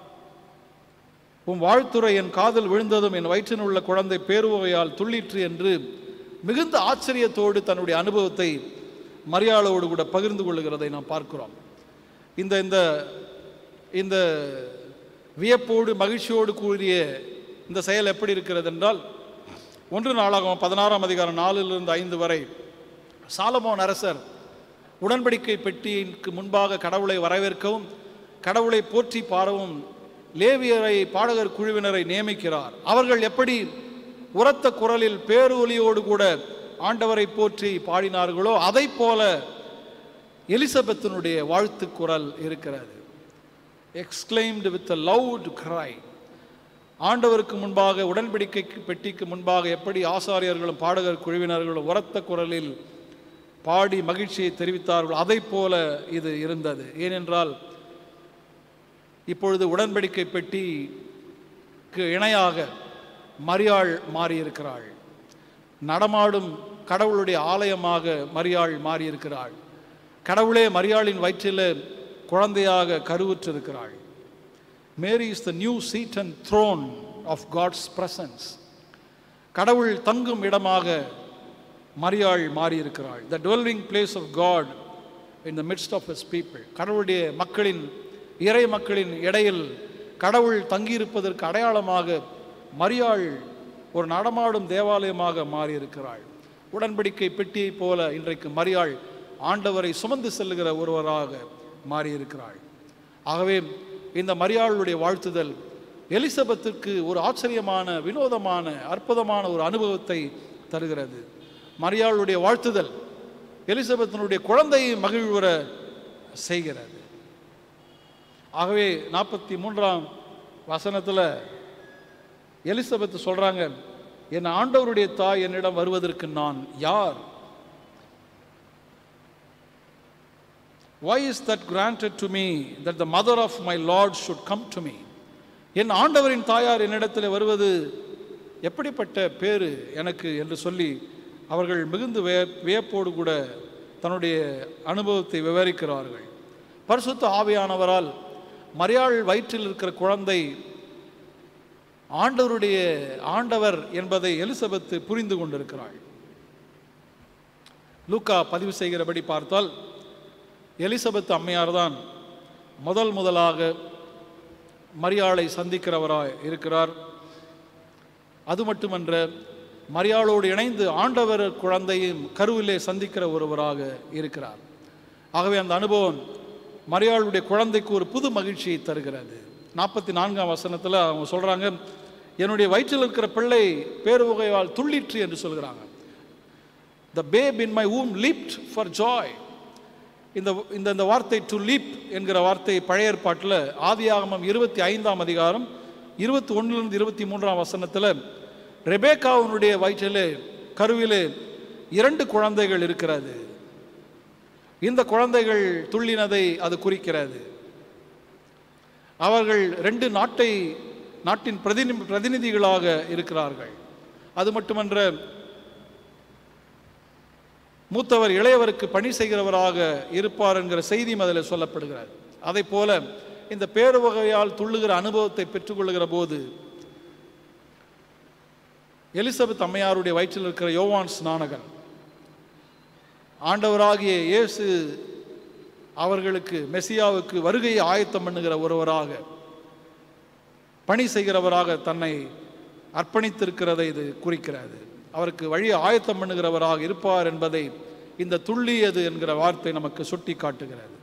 உன் வாழ்த்துறை என் காதில் விழுந்ததும் என் வயிற்றில் உள்ள குழந்தை பேருவையால் துள்ளிற்று என்று மிகுந்த ஆச்சரியத்தோடு தன்னுடைய அனுபவத்தை மரியாளோடு கூட பகிர்ந்து கொள்ளுகிறதை நாம் பார்க்கிறோம் இந்த இந்த இந்த வியப்போடு மகிழ்ச்சியோடு கூடிய இந்த செயல் எப்படி இருக்கிறது என்றால் ஒன்று நாளாகவும் பதினாறாம் அதிகாரம் நாலிலிருந்து ஐந்து வரை சாலமோன் அரசர் உடன்படிக்கை பெட்டிக்கு முன்பாக கடவுளை வரவேற்கவும் கடவுளை போற்றி பாடவும் லேவியரை பாடகர் குழுவினரை நியமிக்கிறார் அவர்கள் எப்படி உரத்த குரலில் பேரொலியோடு கூட ஆண்டவரை போற்றி பாடினார்களோ அதை போல எலிசபெத்தினுடைய வாழ்த்து குரல் இருக்கிறது exclaimed with a loud cry ஆண்டவருக்கு முன்பாக உடன்படிக்கை பெட்டிக்கு முன்பாக எப்படி ஆசாரியர்களும் பாடகர் குழுவினர்களும் உரத்த குரலில் பாடி மகிழ்ச்சியை தெரிவித்தார்கள் அதை போல இது இருந்தது ஏனென்றால் இப்பொழுது உடன்படிக்கை பெட்டிக்கு இணையாக மரியாள் மாறியிருக்கிறாள் நடமாடும் கடவுளுடைய ஆலயமாக மரியாள் மாறியிருக்கிறாள் கடவுளே மரியாளின் வயிற்றில் குழந்தையாக கருவுற்றிருக்கிறாள் Mary is the new seat and throne of God's presence கடவுள் தங்கும் இடமாக மரியாள் மாறியிருக்கிறாள் the dwelling place of God in the midst of his people கடவுளுடைய மக்களின் இறை மக்களின் இடையில் கடவுள் தங்கியிருப்பதற்கு அடையாளமாக மரியாள் ஒரு நடமாடும் தேவாலயமாக மாறியிருக்கிறாள் உடன்படிக்கை பெட்டியைப் போல இன்றைக்கு மரியாள் ஆண்டவரை சுமந்து செல்லுகிற ஒருவராக மாறியிருக்கிறாள் ஆகவே இந்த மரியாளுடைய வாழ்த்துதல் எலிசபெத்துக்கு ஒரு ஆச்சரியமான வினோதமான அற்புதமான ஒரு அனுபவத்தை தருகிறது மரியாளுடைய வாழ்த்துதல் எலிசபெத்தினுடைய குழந்தையை மகிழ்வுற செய்கிறது ஆகவே நாற்பத்தி மூன்றாம் வசனத்தில் எலிசபெத் சொல்றாங்க என் ஆண்டவருடைய தாய் என்னிடம் வருவதற்கு நான் யார் why is that granted to me that the mother of my lord should come to me என் ஆண்டவரின் தாயார் என்னிடத்தில் வருவது எப்படிப்பட்ட பேரு எனக்கு என்று சொல்லி அவர்கள் மிகுந்து விய வியப்போடு கூட தன்னுடைய அனுபவத்தை விவரிக்கிறார்கள் பரிசுத்த ஆவியானவரால் மரியாள் வயிற்றில் இருக்கிற குழந்தை ஆண்டவருடைய ஆண்டவர் என்பதை எலிசபெத்து புரிந்து கொண்டிருக்கிறாள் லூக்கா பதிவு செய்கிறபடி பார்த்தால் எலிசபெத் அம்மையார் தான் முதல் முதலாக மரியாளை சந்திக்கிறவராய் இருக்கிறார் அது மட்டுமன்ற மரியாளோடு இணைந்து ஆண்டவர் குழந்தையும் கருவிலே சந்திக்கிற ஒருவராக இருக்கிறார் ஆகவே அந்த அனுபவம் மரியாளுடைய குழந்தைக்கு ஒரு புது மகிழ்ச்சியை தருகிறது நாற்பத்தி நான்காம் வசனத்தில் அவங்க சொல்கிறாங்க என்னுடைய வயிற்றில் இருக்கிற பிள்ளை பேருவகையால் துள்ளிற்று என்று சொல்கிறாங்க the babe in my womb leaped for joy இந்த இந்த இந்த வார்த்தை டு லீப் என்கிற வார்த்தை பழைய ஏற்பாட்டில் ஆதியாகமம் இருபத்தி ஐந்தாம் அதிகாரம் இருபத்தி ஒன்றிலிருந்து இருபத்தி மூன்றாம் வசனத்தில் ரெபேக்காவுனுடைய வயிற்றிலே கருவிலே இரண்டு குழந்தைகள் இருக்கிறது இந்த குழந்தைகள் துள்ளினதை அது குறிக்கிறது அவர்கள் ரெண்டு நாட்டை நாட்டின் பிரதிநி பிரதிநிதிகளாக இருக்கிறார்கள் அது மட்டுமன்ற மூத்தவர் இளையவருக்கு பணி செய்கிறவராக இருப்பார் என்கிற செய்தியும் அதில் சொல்லப்படுகிறது அதை போல இந்த பேருவகையால் துள்ளுகிற அனுபவத்தை பெற்றுக்கொள்ளுகிற போது எலிசபெத் அம்மையாருடைய வயிற்றில் இருக்கிற யோவான் ஸ்நானகன் ஆண்டவராகிய இயேசு அவர்களுக்கு மெசியாவுக்கு வருகையை ஆயத்தம் பண்ணுகிற ஒருவராக பணி செய்கிறவராக தன்னை அர்ப்பணித்திருக்கிறதை இது குறிக்கிறது அவருக்கு வழியை ஆயத்தம் பண்ணுகிறவராக இருப்பார் என்பதை இந்த துள்ளியது என்கிற வார்த்தை நமக்கு சுட்டி காட்டுகிறது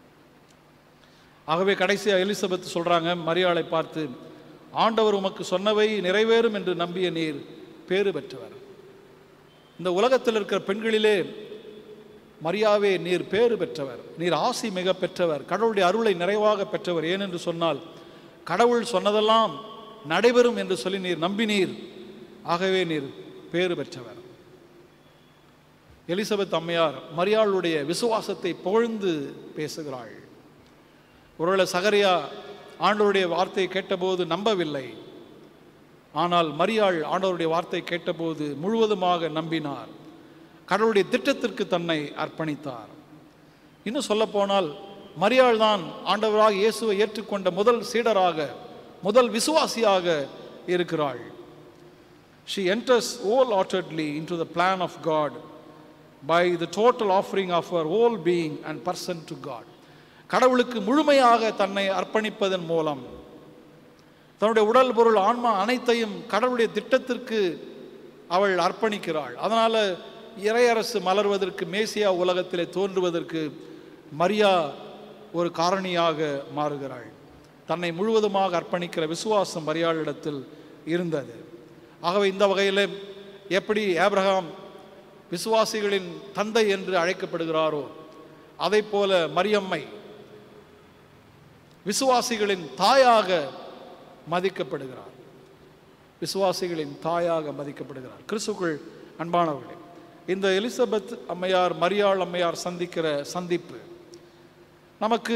ஆகவே கடைசியாக எலிசபெத் சொல்றாங்க மரியாளை பார்த்து ஆண்டவர் உமக்கு சொன்னவை நிறைவேறும் என்று நம்பிய நீர் பேறு பெற்றவர் இந்த உலகத்தில் இருக்கிற பெண்களிலே மரியாவே நீர் பேறு பெற்றவர் நீர் ஆசி மிக பெற்றவர் கடவுளுடைய அருளை நிறைவாக பெற்றவர் ஏனென்று சொன்னால் கடவுள் சொன்னதெல்லாம் நடைபெறும் என்று சொல்லி நீர் நம்பினீர் ஆகவே நீர் பேறு பெற்றவர் எலிசபெத் அம்மையார் மரியாளுடைய விசுவாசத்தை புகழ்ந்து பேசுகிறாள் ஒருவேளை சகரியா ஆண்டவருடைய வார்த்தையை கேட்டபோது நம்பவில்லை ஆனால் மரியாள் ஆண்டவருடைய வார்த்தை கேட்டபோது முழுவதுமாக நம்பினார் கடவுளுடைய திட்டத்திற்கு தன்னை அர்ப்பணித்தார் இன்னும் சொல்லப்போனால் மரியாள் தான் ஆண்டவராக இயேசுவை ஏற்றுக்கொண்ட முதல் சீடராக முதல் விசுவாசியாக இருக்கிறாள் she enters wholeheartedly into the plan of God by the total offering of her whole being and person to God. கடவுளுக்கு முழுமையாக தன்னை அர்ப்பணிப்பதன் மூலம் தன்னுடைய உடல் பொருள் ஆன்மா அனைத்தையும் கடவுளுடைய திட்டத்திற்கு அவள் அர்ப்பணிக்கிறாள் அதனால இறையரசு மலர்வதற்கு மேசியா உலகத்திலே தோன்றுவதற்கு மரியா ஒரு காரணியாக மாறுகிறாள் தன்னை முழுவதுமாக அர்ப்பணிக்கிற விசுவாசம் மரியாளிடத்தில் இருந்தது ஆகவே இந்த வகையில் எப்படி ஆபிரகாம் விசுவாசிகளின் தந்தை என்று அழைக்கப்படுகிறாரோ அதை போல மரியம்மை விசுவாசிகளின் தாயாக மதிக்கப்படுகிறார் விசுவாசிகளின் தாயாக மதிக்கப்படுகிறார் கிறிஸ்துக்குள் அன்பானவர்களே இந்த எலிசபெத் அம்மையார் மரியாள் அம்மையார் சந்திக்கிற சந்திப்பு நமக்கு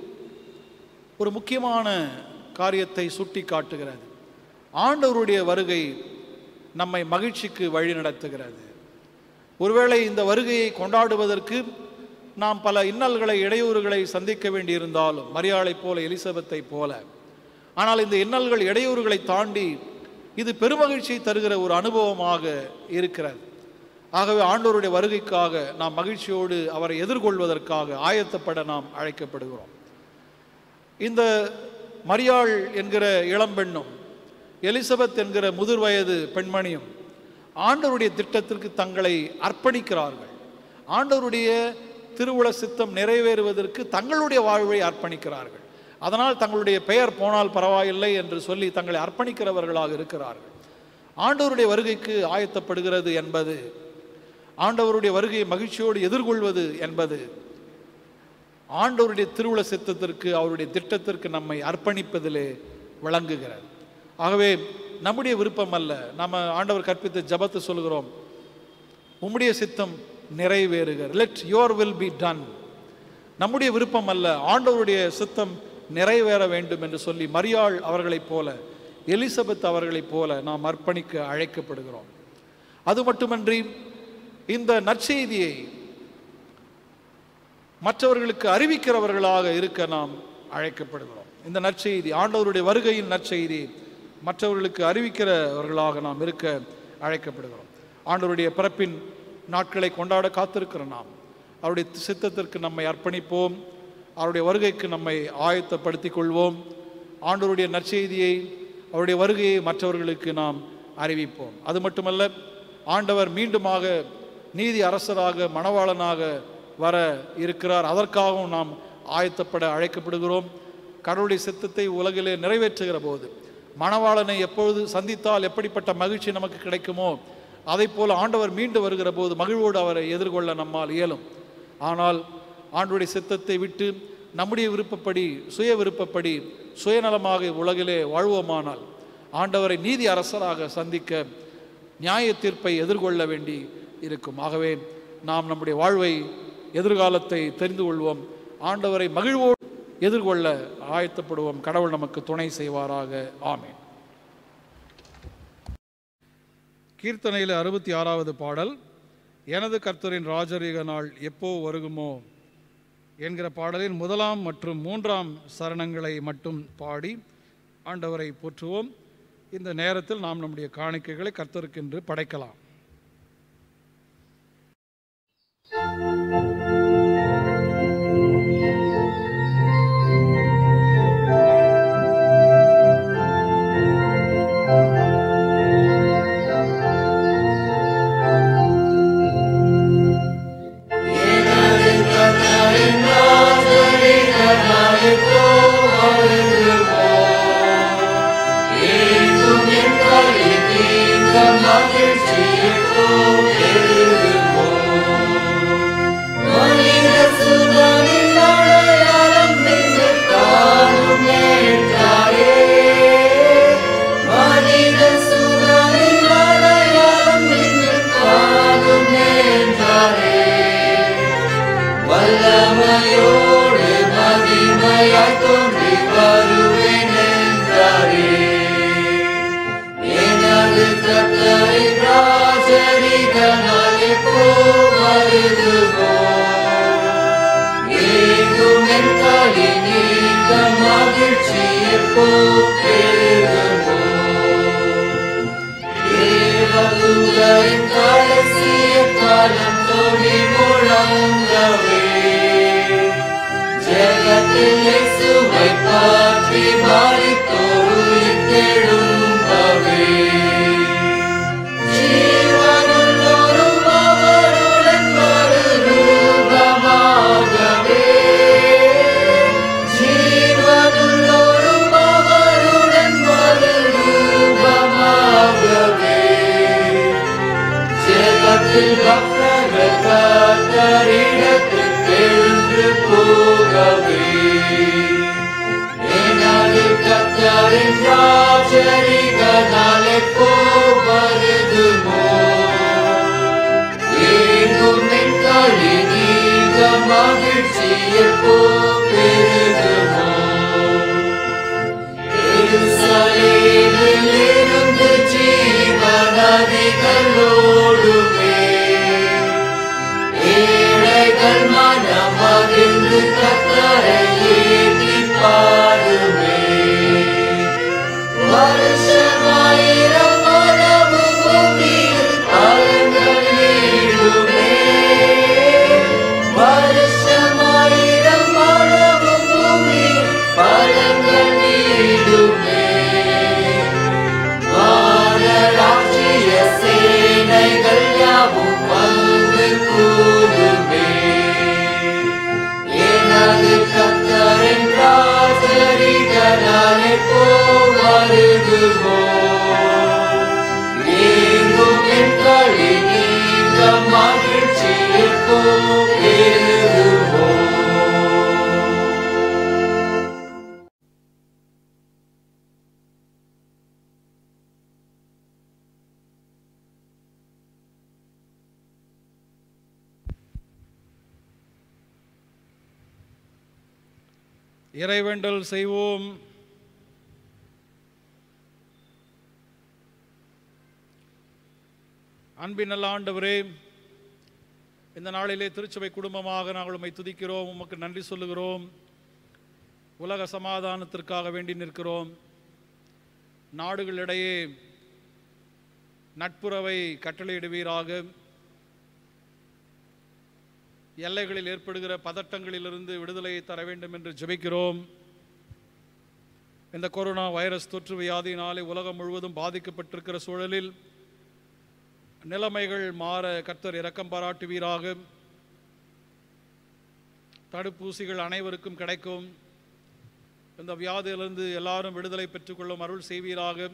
ஒரு முக்கியமான காரியத்தை சுட்டி காட்டுகிறது ஆண்டவருடைய வருகை நம்மை மகிழ்ச்சிக்கு வழி நடத்துகிறது ஒருவேளை இந்த வருகையை கொண்டாடுவதற்கு நாம் பல இன்னல்களை இடையூறுகளை சந்திக்க வேண்டியிருந்தாலும் மரியாளை போல எலிசபெத்தை போல ஆனால் இந்த இன்னல்கள் இடையூறுகளை தாண்டி இது பெருமகிழ்ச்சி தருகிற ஒரு அனுபவமாக இருக்கிறது ஆகவே ஆண்டவருடைய வருகைக்காக நாம் மகிழ்ச்சியோடு அவரை எதிர்கொள்வதற்காக ஆயத்தப்பட நாம் அழைக்கப்படுகிறோம் இந்த மரியாள் என்கிற இளம்பெண்ணும் எலிசபெத் என்கிற முதிர் வயது பெண்மணியும் ஆண்டவருடைய திட்டத்திற்கு தங்களை அர்ப்பணிக்கிறார்கள் ஆண்டவருடைய திருவுள சித்தம் நிறைவேறுவதற்கு தங்களுடைய வாழ்வை அர்ப்பணிக்கிறார்கள் அதனால் தங்களுடைய பெயர் போனால் பரவாயில்லை என்று சொல்லி தங்களை அர்ப்பணிக்கிறவர்களாக இருக்கிறார்கள் ஆண்டவருடைய வருகைக்கு ஆயத்தப்படுகிறது என்பது ஆண்டவருடைய வருகையை மகிழ்ச்சியோடு எதிர்கொள்வது என்பது ஆண்டவருடைய திருவுள சித்தத்திற்கு அவருடைய திட்டத்திற்கு நம்மை அர்ப்பணிப்பதிலே விளங்குகிறது ஆகவே நம்முடைய விருப்பம் அல்ல நம்ம ஆண்டவர் கற்பித்த ஜபத்தை சொல்கிறோம் உம்முடைய சித்தம் நிறைவேறுக let your will be done நம்முடைய விருப்பம் அல்ல ஆண்டவருடைய சித்தம் நிறைவேற வேண்டும் என்று சொல்லி மரியாள் அவர்களைப் போல எலிசபெத் அவர்களைப் போல நாம் அர்ப்பணிக்க அழைக்கப்படுகிறோம் அது மட்டுமன்றி இந்த நற்செய்தியை மற்றவர்களுக்கு அறிவிக்கிறவர்களாக இருக்க நாம் அழைக்கப்படுகிறோம் இந்த நற்செய்தி ஆண்டவருடைய வருகையின் நற்செய்தி மற்றவர்களுக்கு அறிவிக்கிறவர்களாக நாம் இருக்க அழைக்கப்படுகிறோம் ஆண்டவருடைய பிறப்பின் நாட்களை கொண்டாட காத்திருக்கிற நாம் அவருடைய சித்தத்திற்கு நம்மை அர்ப்பணிப்போம் அவருடைய வருகைக்கு நம்மை ஆயத்தப்படுத்திக் கொள்வோம் ஆண்டவருடைய நற்செய்தியை அவருடைய வருகையை மற்றவர்களுக்கு நாம் அறிவிப்போம் அது மட்டுமல்ல ஆண்டவர் மீண்டுமாக நீதி அரசராக மணவாளனாக வர இருக்கிறார் அதற்காகவும் நாம் ஆயத்தப்பட அழைக்கப்படுகிறோம் கடவுளுடைய சித்தத்தை உலகிலே நிறைவேற்றுகிற போது மணவாளனை எப்பொழுது சந்தித்தால் எப்படிப்பட்ட மகிழ்ச்சி நமக்கு கிடைக்குமோ அதைப் போல ஆண்டவர் மீண்டு வருகிற போது மகிழ்வோடு அவரை எதிர்கொள்ள நம்மால் இயலும் ஆனால் ஆண்டவருடைய சித்தத்தை விட்டு நம்முடைய விருப்பப்படி சுய விருப்பப்படி சுயநலமாக உலகிலே வாழ்வோமானால் ஆண்டவரை நீதி அரசராக சந்திக்க நியாய தீர்ப்பை எதிர்கொள்ள வேண்டி இருக்கும் ஆகவே நாம் நம்முடைய வாழ்வை எதிர்காலத்தை தெரிந்து கொள்வோம் ஆண்டவரை மகிழ்வோடு எதிர்கொள்ள ஆயத்தப்படுவோம் கடவுள் நமக்கு துணை செய்வாராக ஆமென் கீர்த்தனையில் அறுபத்தி ஆறாவது பாடல் எனது கர்த்தரின் ராஜரீக நாள் எப்போ வருகுமோ என்கிற பாடலின் முதலாம் மற்றும் மூன்றாம் சரணங்களை மட்டும் பாடி ஆண்டவரை போற்றுவோம் இந்த நேரத்தில் நாம் நம்முடைய காணிக்கைகளை கர்த்தருக்கென்று படைக்கலாம் வல்லமையோடு மகிமையாய் தோன்றி வருவேன் என்றாரே எனது கத்தரின் ராஜரிக நாள் எப்போ வருதுவோ ஏகும் என் களி நீக்க மகிழ்ச்சி எப்போ பெருகுமோ தேவதூதரின் கடைசிய காலம் தோணி முழங்கவே ஜெகத்தில் இயேசுவை பற்றி மாறித்தோரு எழும்பவே ஜீவனுள்ளோரும் அவருடன் மறுரூபமாகவே ஜீவனுள்ளோரும் அவருடன் மறுரூபமாகவே ஜெகத்தில் பக்தர்கள் கத்தரிடத்துக்கு எழுந்து போகவே நாளை போ வருகுவோம் எங்கும் என் களி நீங்க மகிழ்ச்சியில் போ பெருகுவோம் இறைவேண்டல் செய்வோம் அன்பின் நல்ல ஆண்டவரே இந்த நாளிலே திருச்சபை குடும்பமாக நாங்கள் உம்மை துதிக்கிறோம் உமக்கு நன்றி சொல்லுகிறோம் உலக சமாதானத்திற்காக வேண்டி நிற்கிறோம் நாடுகளிடையே நட்புறவை கட்டளையிடுவீராக எல்லைகளில் ஏற்படுகிற பதட்டங்களிலிருந்து விடுதலையை தர வேண்டும் என்று ஜெபிக்கிறோம் இந்த கொரோனா வைரஸ் தொற்று வியாதியினாலே உலகம் முழுவதும் பாதிக்கப்பட்டிருக்கிற சூழலில் நிலைமைகள் மாற கர்த்தர் இரக்கம் பாராட்டுவீராக தடுப்பூசிகள் அனைவருக்கும் கிடைக்கும் இந்த வியாதியிலிருந்து எல்லாரும் விடுதலை பெற்றுக்கொள்ளும் அருள் செய்வீராக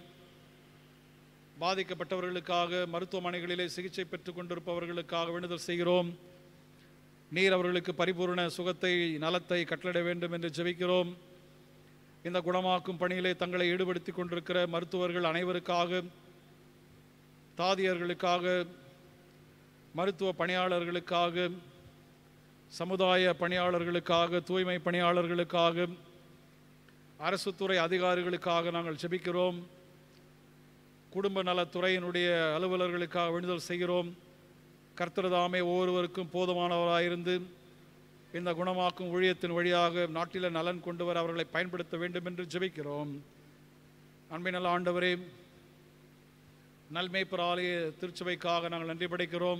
பாதிக்கப்பட்டவர்களுக்காக மருத்துவமனைகளிலே சிகிச்சை பெற்றுக் கொண்டிருப்பவர்களுக்காக வேண்டுதல் செய்கிறோம் நீர் அவர்களுக்கு பரிபூர்ண சுகத்தை நலத்தை கட்டளிட வேண்டும் என்று ஜெபிக்கிறோம் இந்த குணமாக்கும் பணியிலே தங்களை ஈடுபடுத்திக் கொண்டிருக்கிற மருத்துவர்கள் அனைவருக்காக தாதியர்களுக்காக மருத்துவ பணியாளர்களுக்காக சமுதாய பணியாளர்களுக்காக தூய்மை பணியாளர்களுக்காக அரசு துறை அதிகாரிகளுக்காக நாங்கள் ஜெபிக்கிறோம் குடும்ப நலத்துறையினுடைய அலுவலர்களுக்காக வேண்டுதல் செய்கிறோம் கர்த்தர்தாமே ஒவ்வொருவருக்கும் போதுமானவராயிருந்து இந்த குணமாக்கும் ஊழியத்தின் வழியாக நாட்டில நலன் கொண்டு வர அவர்களை பயன்படுத்த வேண்டும் என்று ஜெபிக்கிறோம் அன்பினல் ஆண்டவரே நல்மேய்ப்பர் ஆலய திருச்சபைக்காக நாங்கள் நன்றி படைக்கிறோம்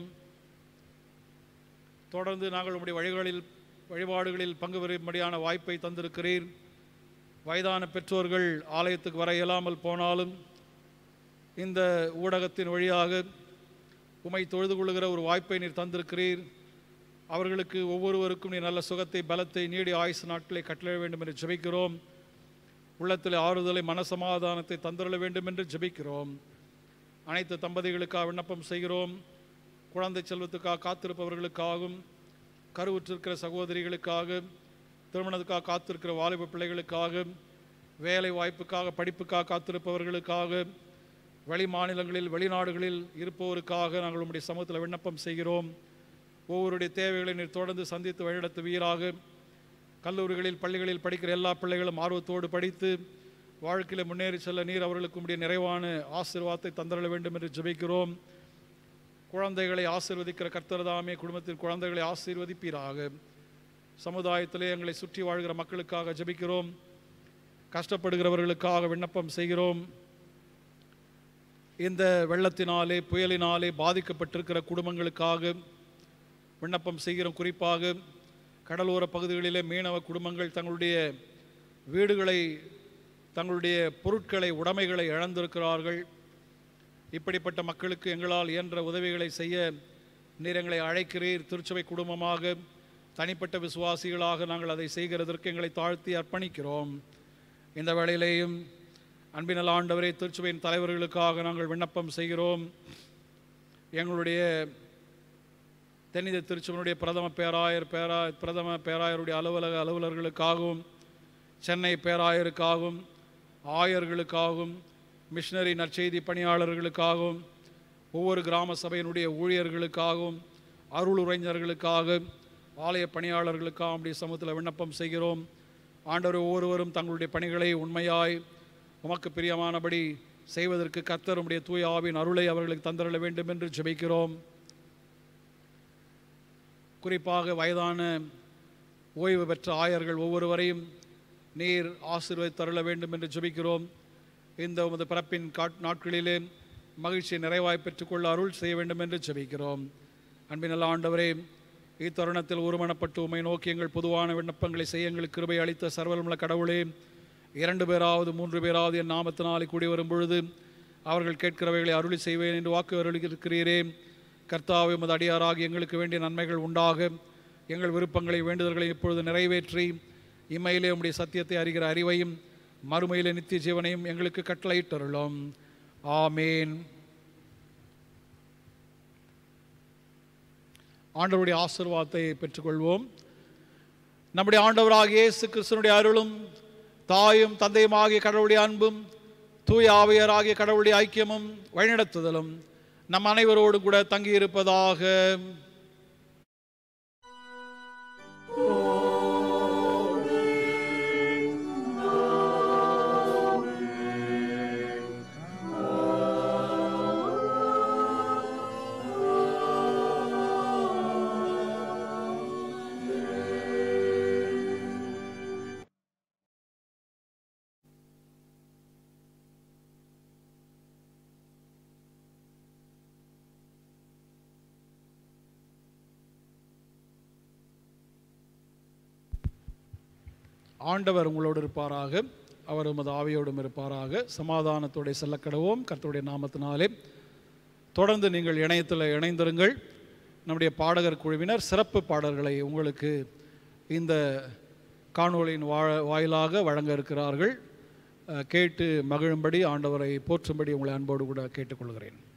தொடர்ந்து நாங்கள் உம்முடைய வழிகளில் வழிபாடுகளில் பங்கு பெறும்படியான வாய்ப்பை தந்திருக்கிறீர் வயதான பெற்றோர்கள் ஆலயத்துக்கு வர இயலாமல் போனாலும் இந்த ஊடகத்தின் வழியாக உமை தொழுது கொள்ளுகிற ஒரு வாய்ப்பை நீர் தந்திருக்கிறீர் அவர்களுக்கு ஒவ்வொருவருக்கும் நீர் நல்ல சுகத்தை பலத்தை நீடி ஆயுசு நாட்களை கட்டளை வேண்டும் என்று ஜெபிக்கிறோம் உள்ளத்தில் ஆறுதலை மனசமாதானத்தை தந்துள்ள வேண்டும் என்று ஜெபிக்கிறோம் அனைத்து தம்பதிகளுக்காக விண்ணப்பம் செய்கிறோம் குழந்தை செல்வத்துக்காக காத்திருப்பவர்களுக்காகவும் கருவுற்றிருக்கிற சகோதரிகளுக்காக திருமணத்துக்காக காத்திருக்கிற வாலிப பிள்ளைகளுக்காக வேலை வாய்ப்புக்காக படிப்புக்காக காத்திருப்பவர்களுக்காக வெளி மாநிலங்களில் வெளிநாடுகளில் இருப்பவருக்காக நாங்கள் உம்முடைய சமூகத்தில் விண்ணப்பம் செய்கிறோம் ஒவ்வொருடைய தேவைகளை நீர் தொடர்ந்து சந்தித்து வழிநடத்துவீராக கல்லூரிகளில் பள்ளிகளில் படிக்கிற எல்லா பிள்ளைகளும் ஆர்வத்தோடு படித்து வாழ்க்கையில் முன்னேறி செல்ல நீர் அவர்களுக்கு உடைய நிறைவான ஆசீர்வாதத்தை தந்தரல வேண்டும் என்று ஜெபிக்கிறோம் குழந்தைகளை ஆசீர்வதிக்கிற கர்த்தர்தாமே குடும்பத்தின் குழந்தைகளை ஆசீர்வதிப்பீராக சமுதாயத்திலே எங்களை சுற்றி வாழ்கிற மக்களுக்காக ஜெபிக்கிறோம் கஷ்டப்படுகிறவர்களுக்காக விண்ணப்பம் செய்கிறோம் இந்த வெள்ளத்தினாலே புயலினாலே பாதிக்கப்பட்டிருக்கிற குடும்பங்களுக்காக விண்ணப்பம் செய்கிறோம் குறிப்பாக கடலோர பகுதிகளிலே மீனவ குடும்பங்கள் தங்களுடைய வீடுகளை தங்களுடைய பொருட்களை உடைமைகளை இழந்திருக்கிறார்கள் இப்படிப்பட்ட மக்களுக்கு எங்களால் இயன்ற உதவிகளை செய்ய நீர் எங்களை அழைக்கிறீர் திருச்சபை குடும்பமாக தனிப்பட்ட விசுவாசிகளாக நாங்கள் அதை செய்கிறதற்கு எங்களை தாழ்த்தி அர்ப்பணிக்கிறோம் இந்த வேளையிலேயும் அன்பினல் ஆண்டவரே திருச்சபையின் தலைவர்களுக்காக நாங்கள் விண்ணப்பம் செய்கிறோம் எங்களுடைய தென்னித திருச்சபையினுடைய பிரதம பேராயர் பேரா பிரதம பேராயருடைய அலுவலக அலுவலர்களுக்காகவும் சென்னை பேராயருக்காகவும் ஆயர்களுக்காகவும் மிஷனரி நற்செய்தி பணியாளர்களுக்காகவும் ஒவ்வொரு கிராம சபையினுடைய ஊழியர்களுக்காகவும் அருள் உரைஞர்களுக்காக ஆலய பணியாளர்களுக்காக நம்முடைய சமூகத்தில் விண்ணப்பம் செய்கிறோம் ஆண்டவர் ஒவ்வொருவரும் தங்களுடைய பணிகளை உண்மையாய் உமக்கு பிரியமானபடி செய்வதற்கு கர்த்தர் உம்முடைய தூய ஆவின் அருளை அவர்களுக்கு தந்தரல வேண்டும் என்று ஜெபிக்கிறோம் குறிப்பாக வயதான ஓய்வு பெற்ற ஆயர்கள் ஒவ்வொருவரையும் நீர் ஆசீர்வதித்தருள வேண்டும் என்று ஜெபிக்கிறோம் இந்த உமது பிறப்பின் காட் நாட்களிலே மகிழ்ச்சியை நிறைவாய் பெற்றுக்கொள்ள அருள் செய்ய வேண்டும் என்று ஜெபிக்கிறோம் அன்பின் நல்ல ஆண்டவரே இத்தருணத்தில் ஒருமனப்பட்டு உம்மை நோக்கி எங்கள் பொதுவான விண்ணப்பங்களை செய்ய எங்களுக்கு கிருபை அளித்த சர்வலமுள்ள கடவுளே இரண்டு பேராவது மூன்று பேராவது என் நாமத்தினாலே கூடி வரும் பொழுது அவர்கள் கேட்கிறவைகளை அருளி செய்வேன் என்று வாக்கு அருளியிருக்கிறீரே கர்த்தாவை உமது அடியாராகி எங்களுக்கு வேண்டிய நன்மைகள் உண்டாக எங்கள் விருப்பங்களை வேண்டுதல்களை இப்பொழுது நிறைவேற்றி இம்மையிலே உம்முடைய சத்தியத்தை அறிகிற அறிவையும் மறுமையிலே நித்திய ஜீவனையும் எங்களுக்கு கட்டளையிட்டருளும் ஆமேன் ஆண்டவருடைய ஆசீர்வாதத்தை பெற்றுக்கொள்வோம் நம்முடைய ஆண்டவராகிய இயேசு கிறிஸ்தனுடைய அருளும் தாயும் தந்தையும் ஆகிய கடவுளுடைய அன்பும் தூய ஆவியராகிய கடவுளுடைய ஐக்கியமும் வழிநடத்துதலும் நம் அனைவரோடு கூட தங்கியிருப்பதாக ஆண்டவர் உங்களோடு இருப்பாராக அவர் உமது ஆவியோடும் இருப்பாராக சமாதானத்தோടെ செல்லக்கடவோம் கர்த்தருடைய நாமத்தினாலே தொடர்ந்து நீங்கள் இணையத்தில் இணைந்திருங்கள் நம்முடைய பாடகர் குழுவினர் சிறப்பு பாடல்களை உங்களுக்கு இந்த காணொளியின் வா வாயிலாக வழங்க இருக்கிறார்கள் அஹ், கேட்டு மகிழும்படி ஆண்டவரை போற்றும்படி உங்களை அன்போடு கூட கேட்டுக்கொள்கிறேன்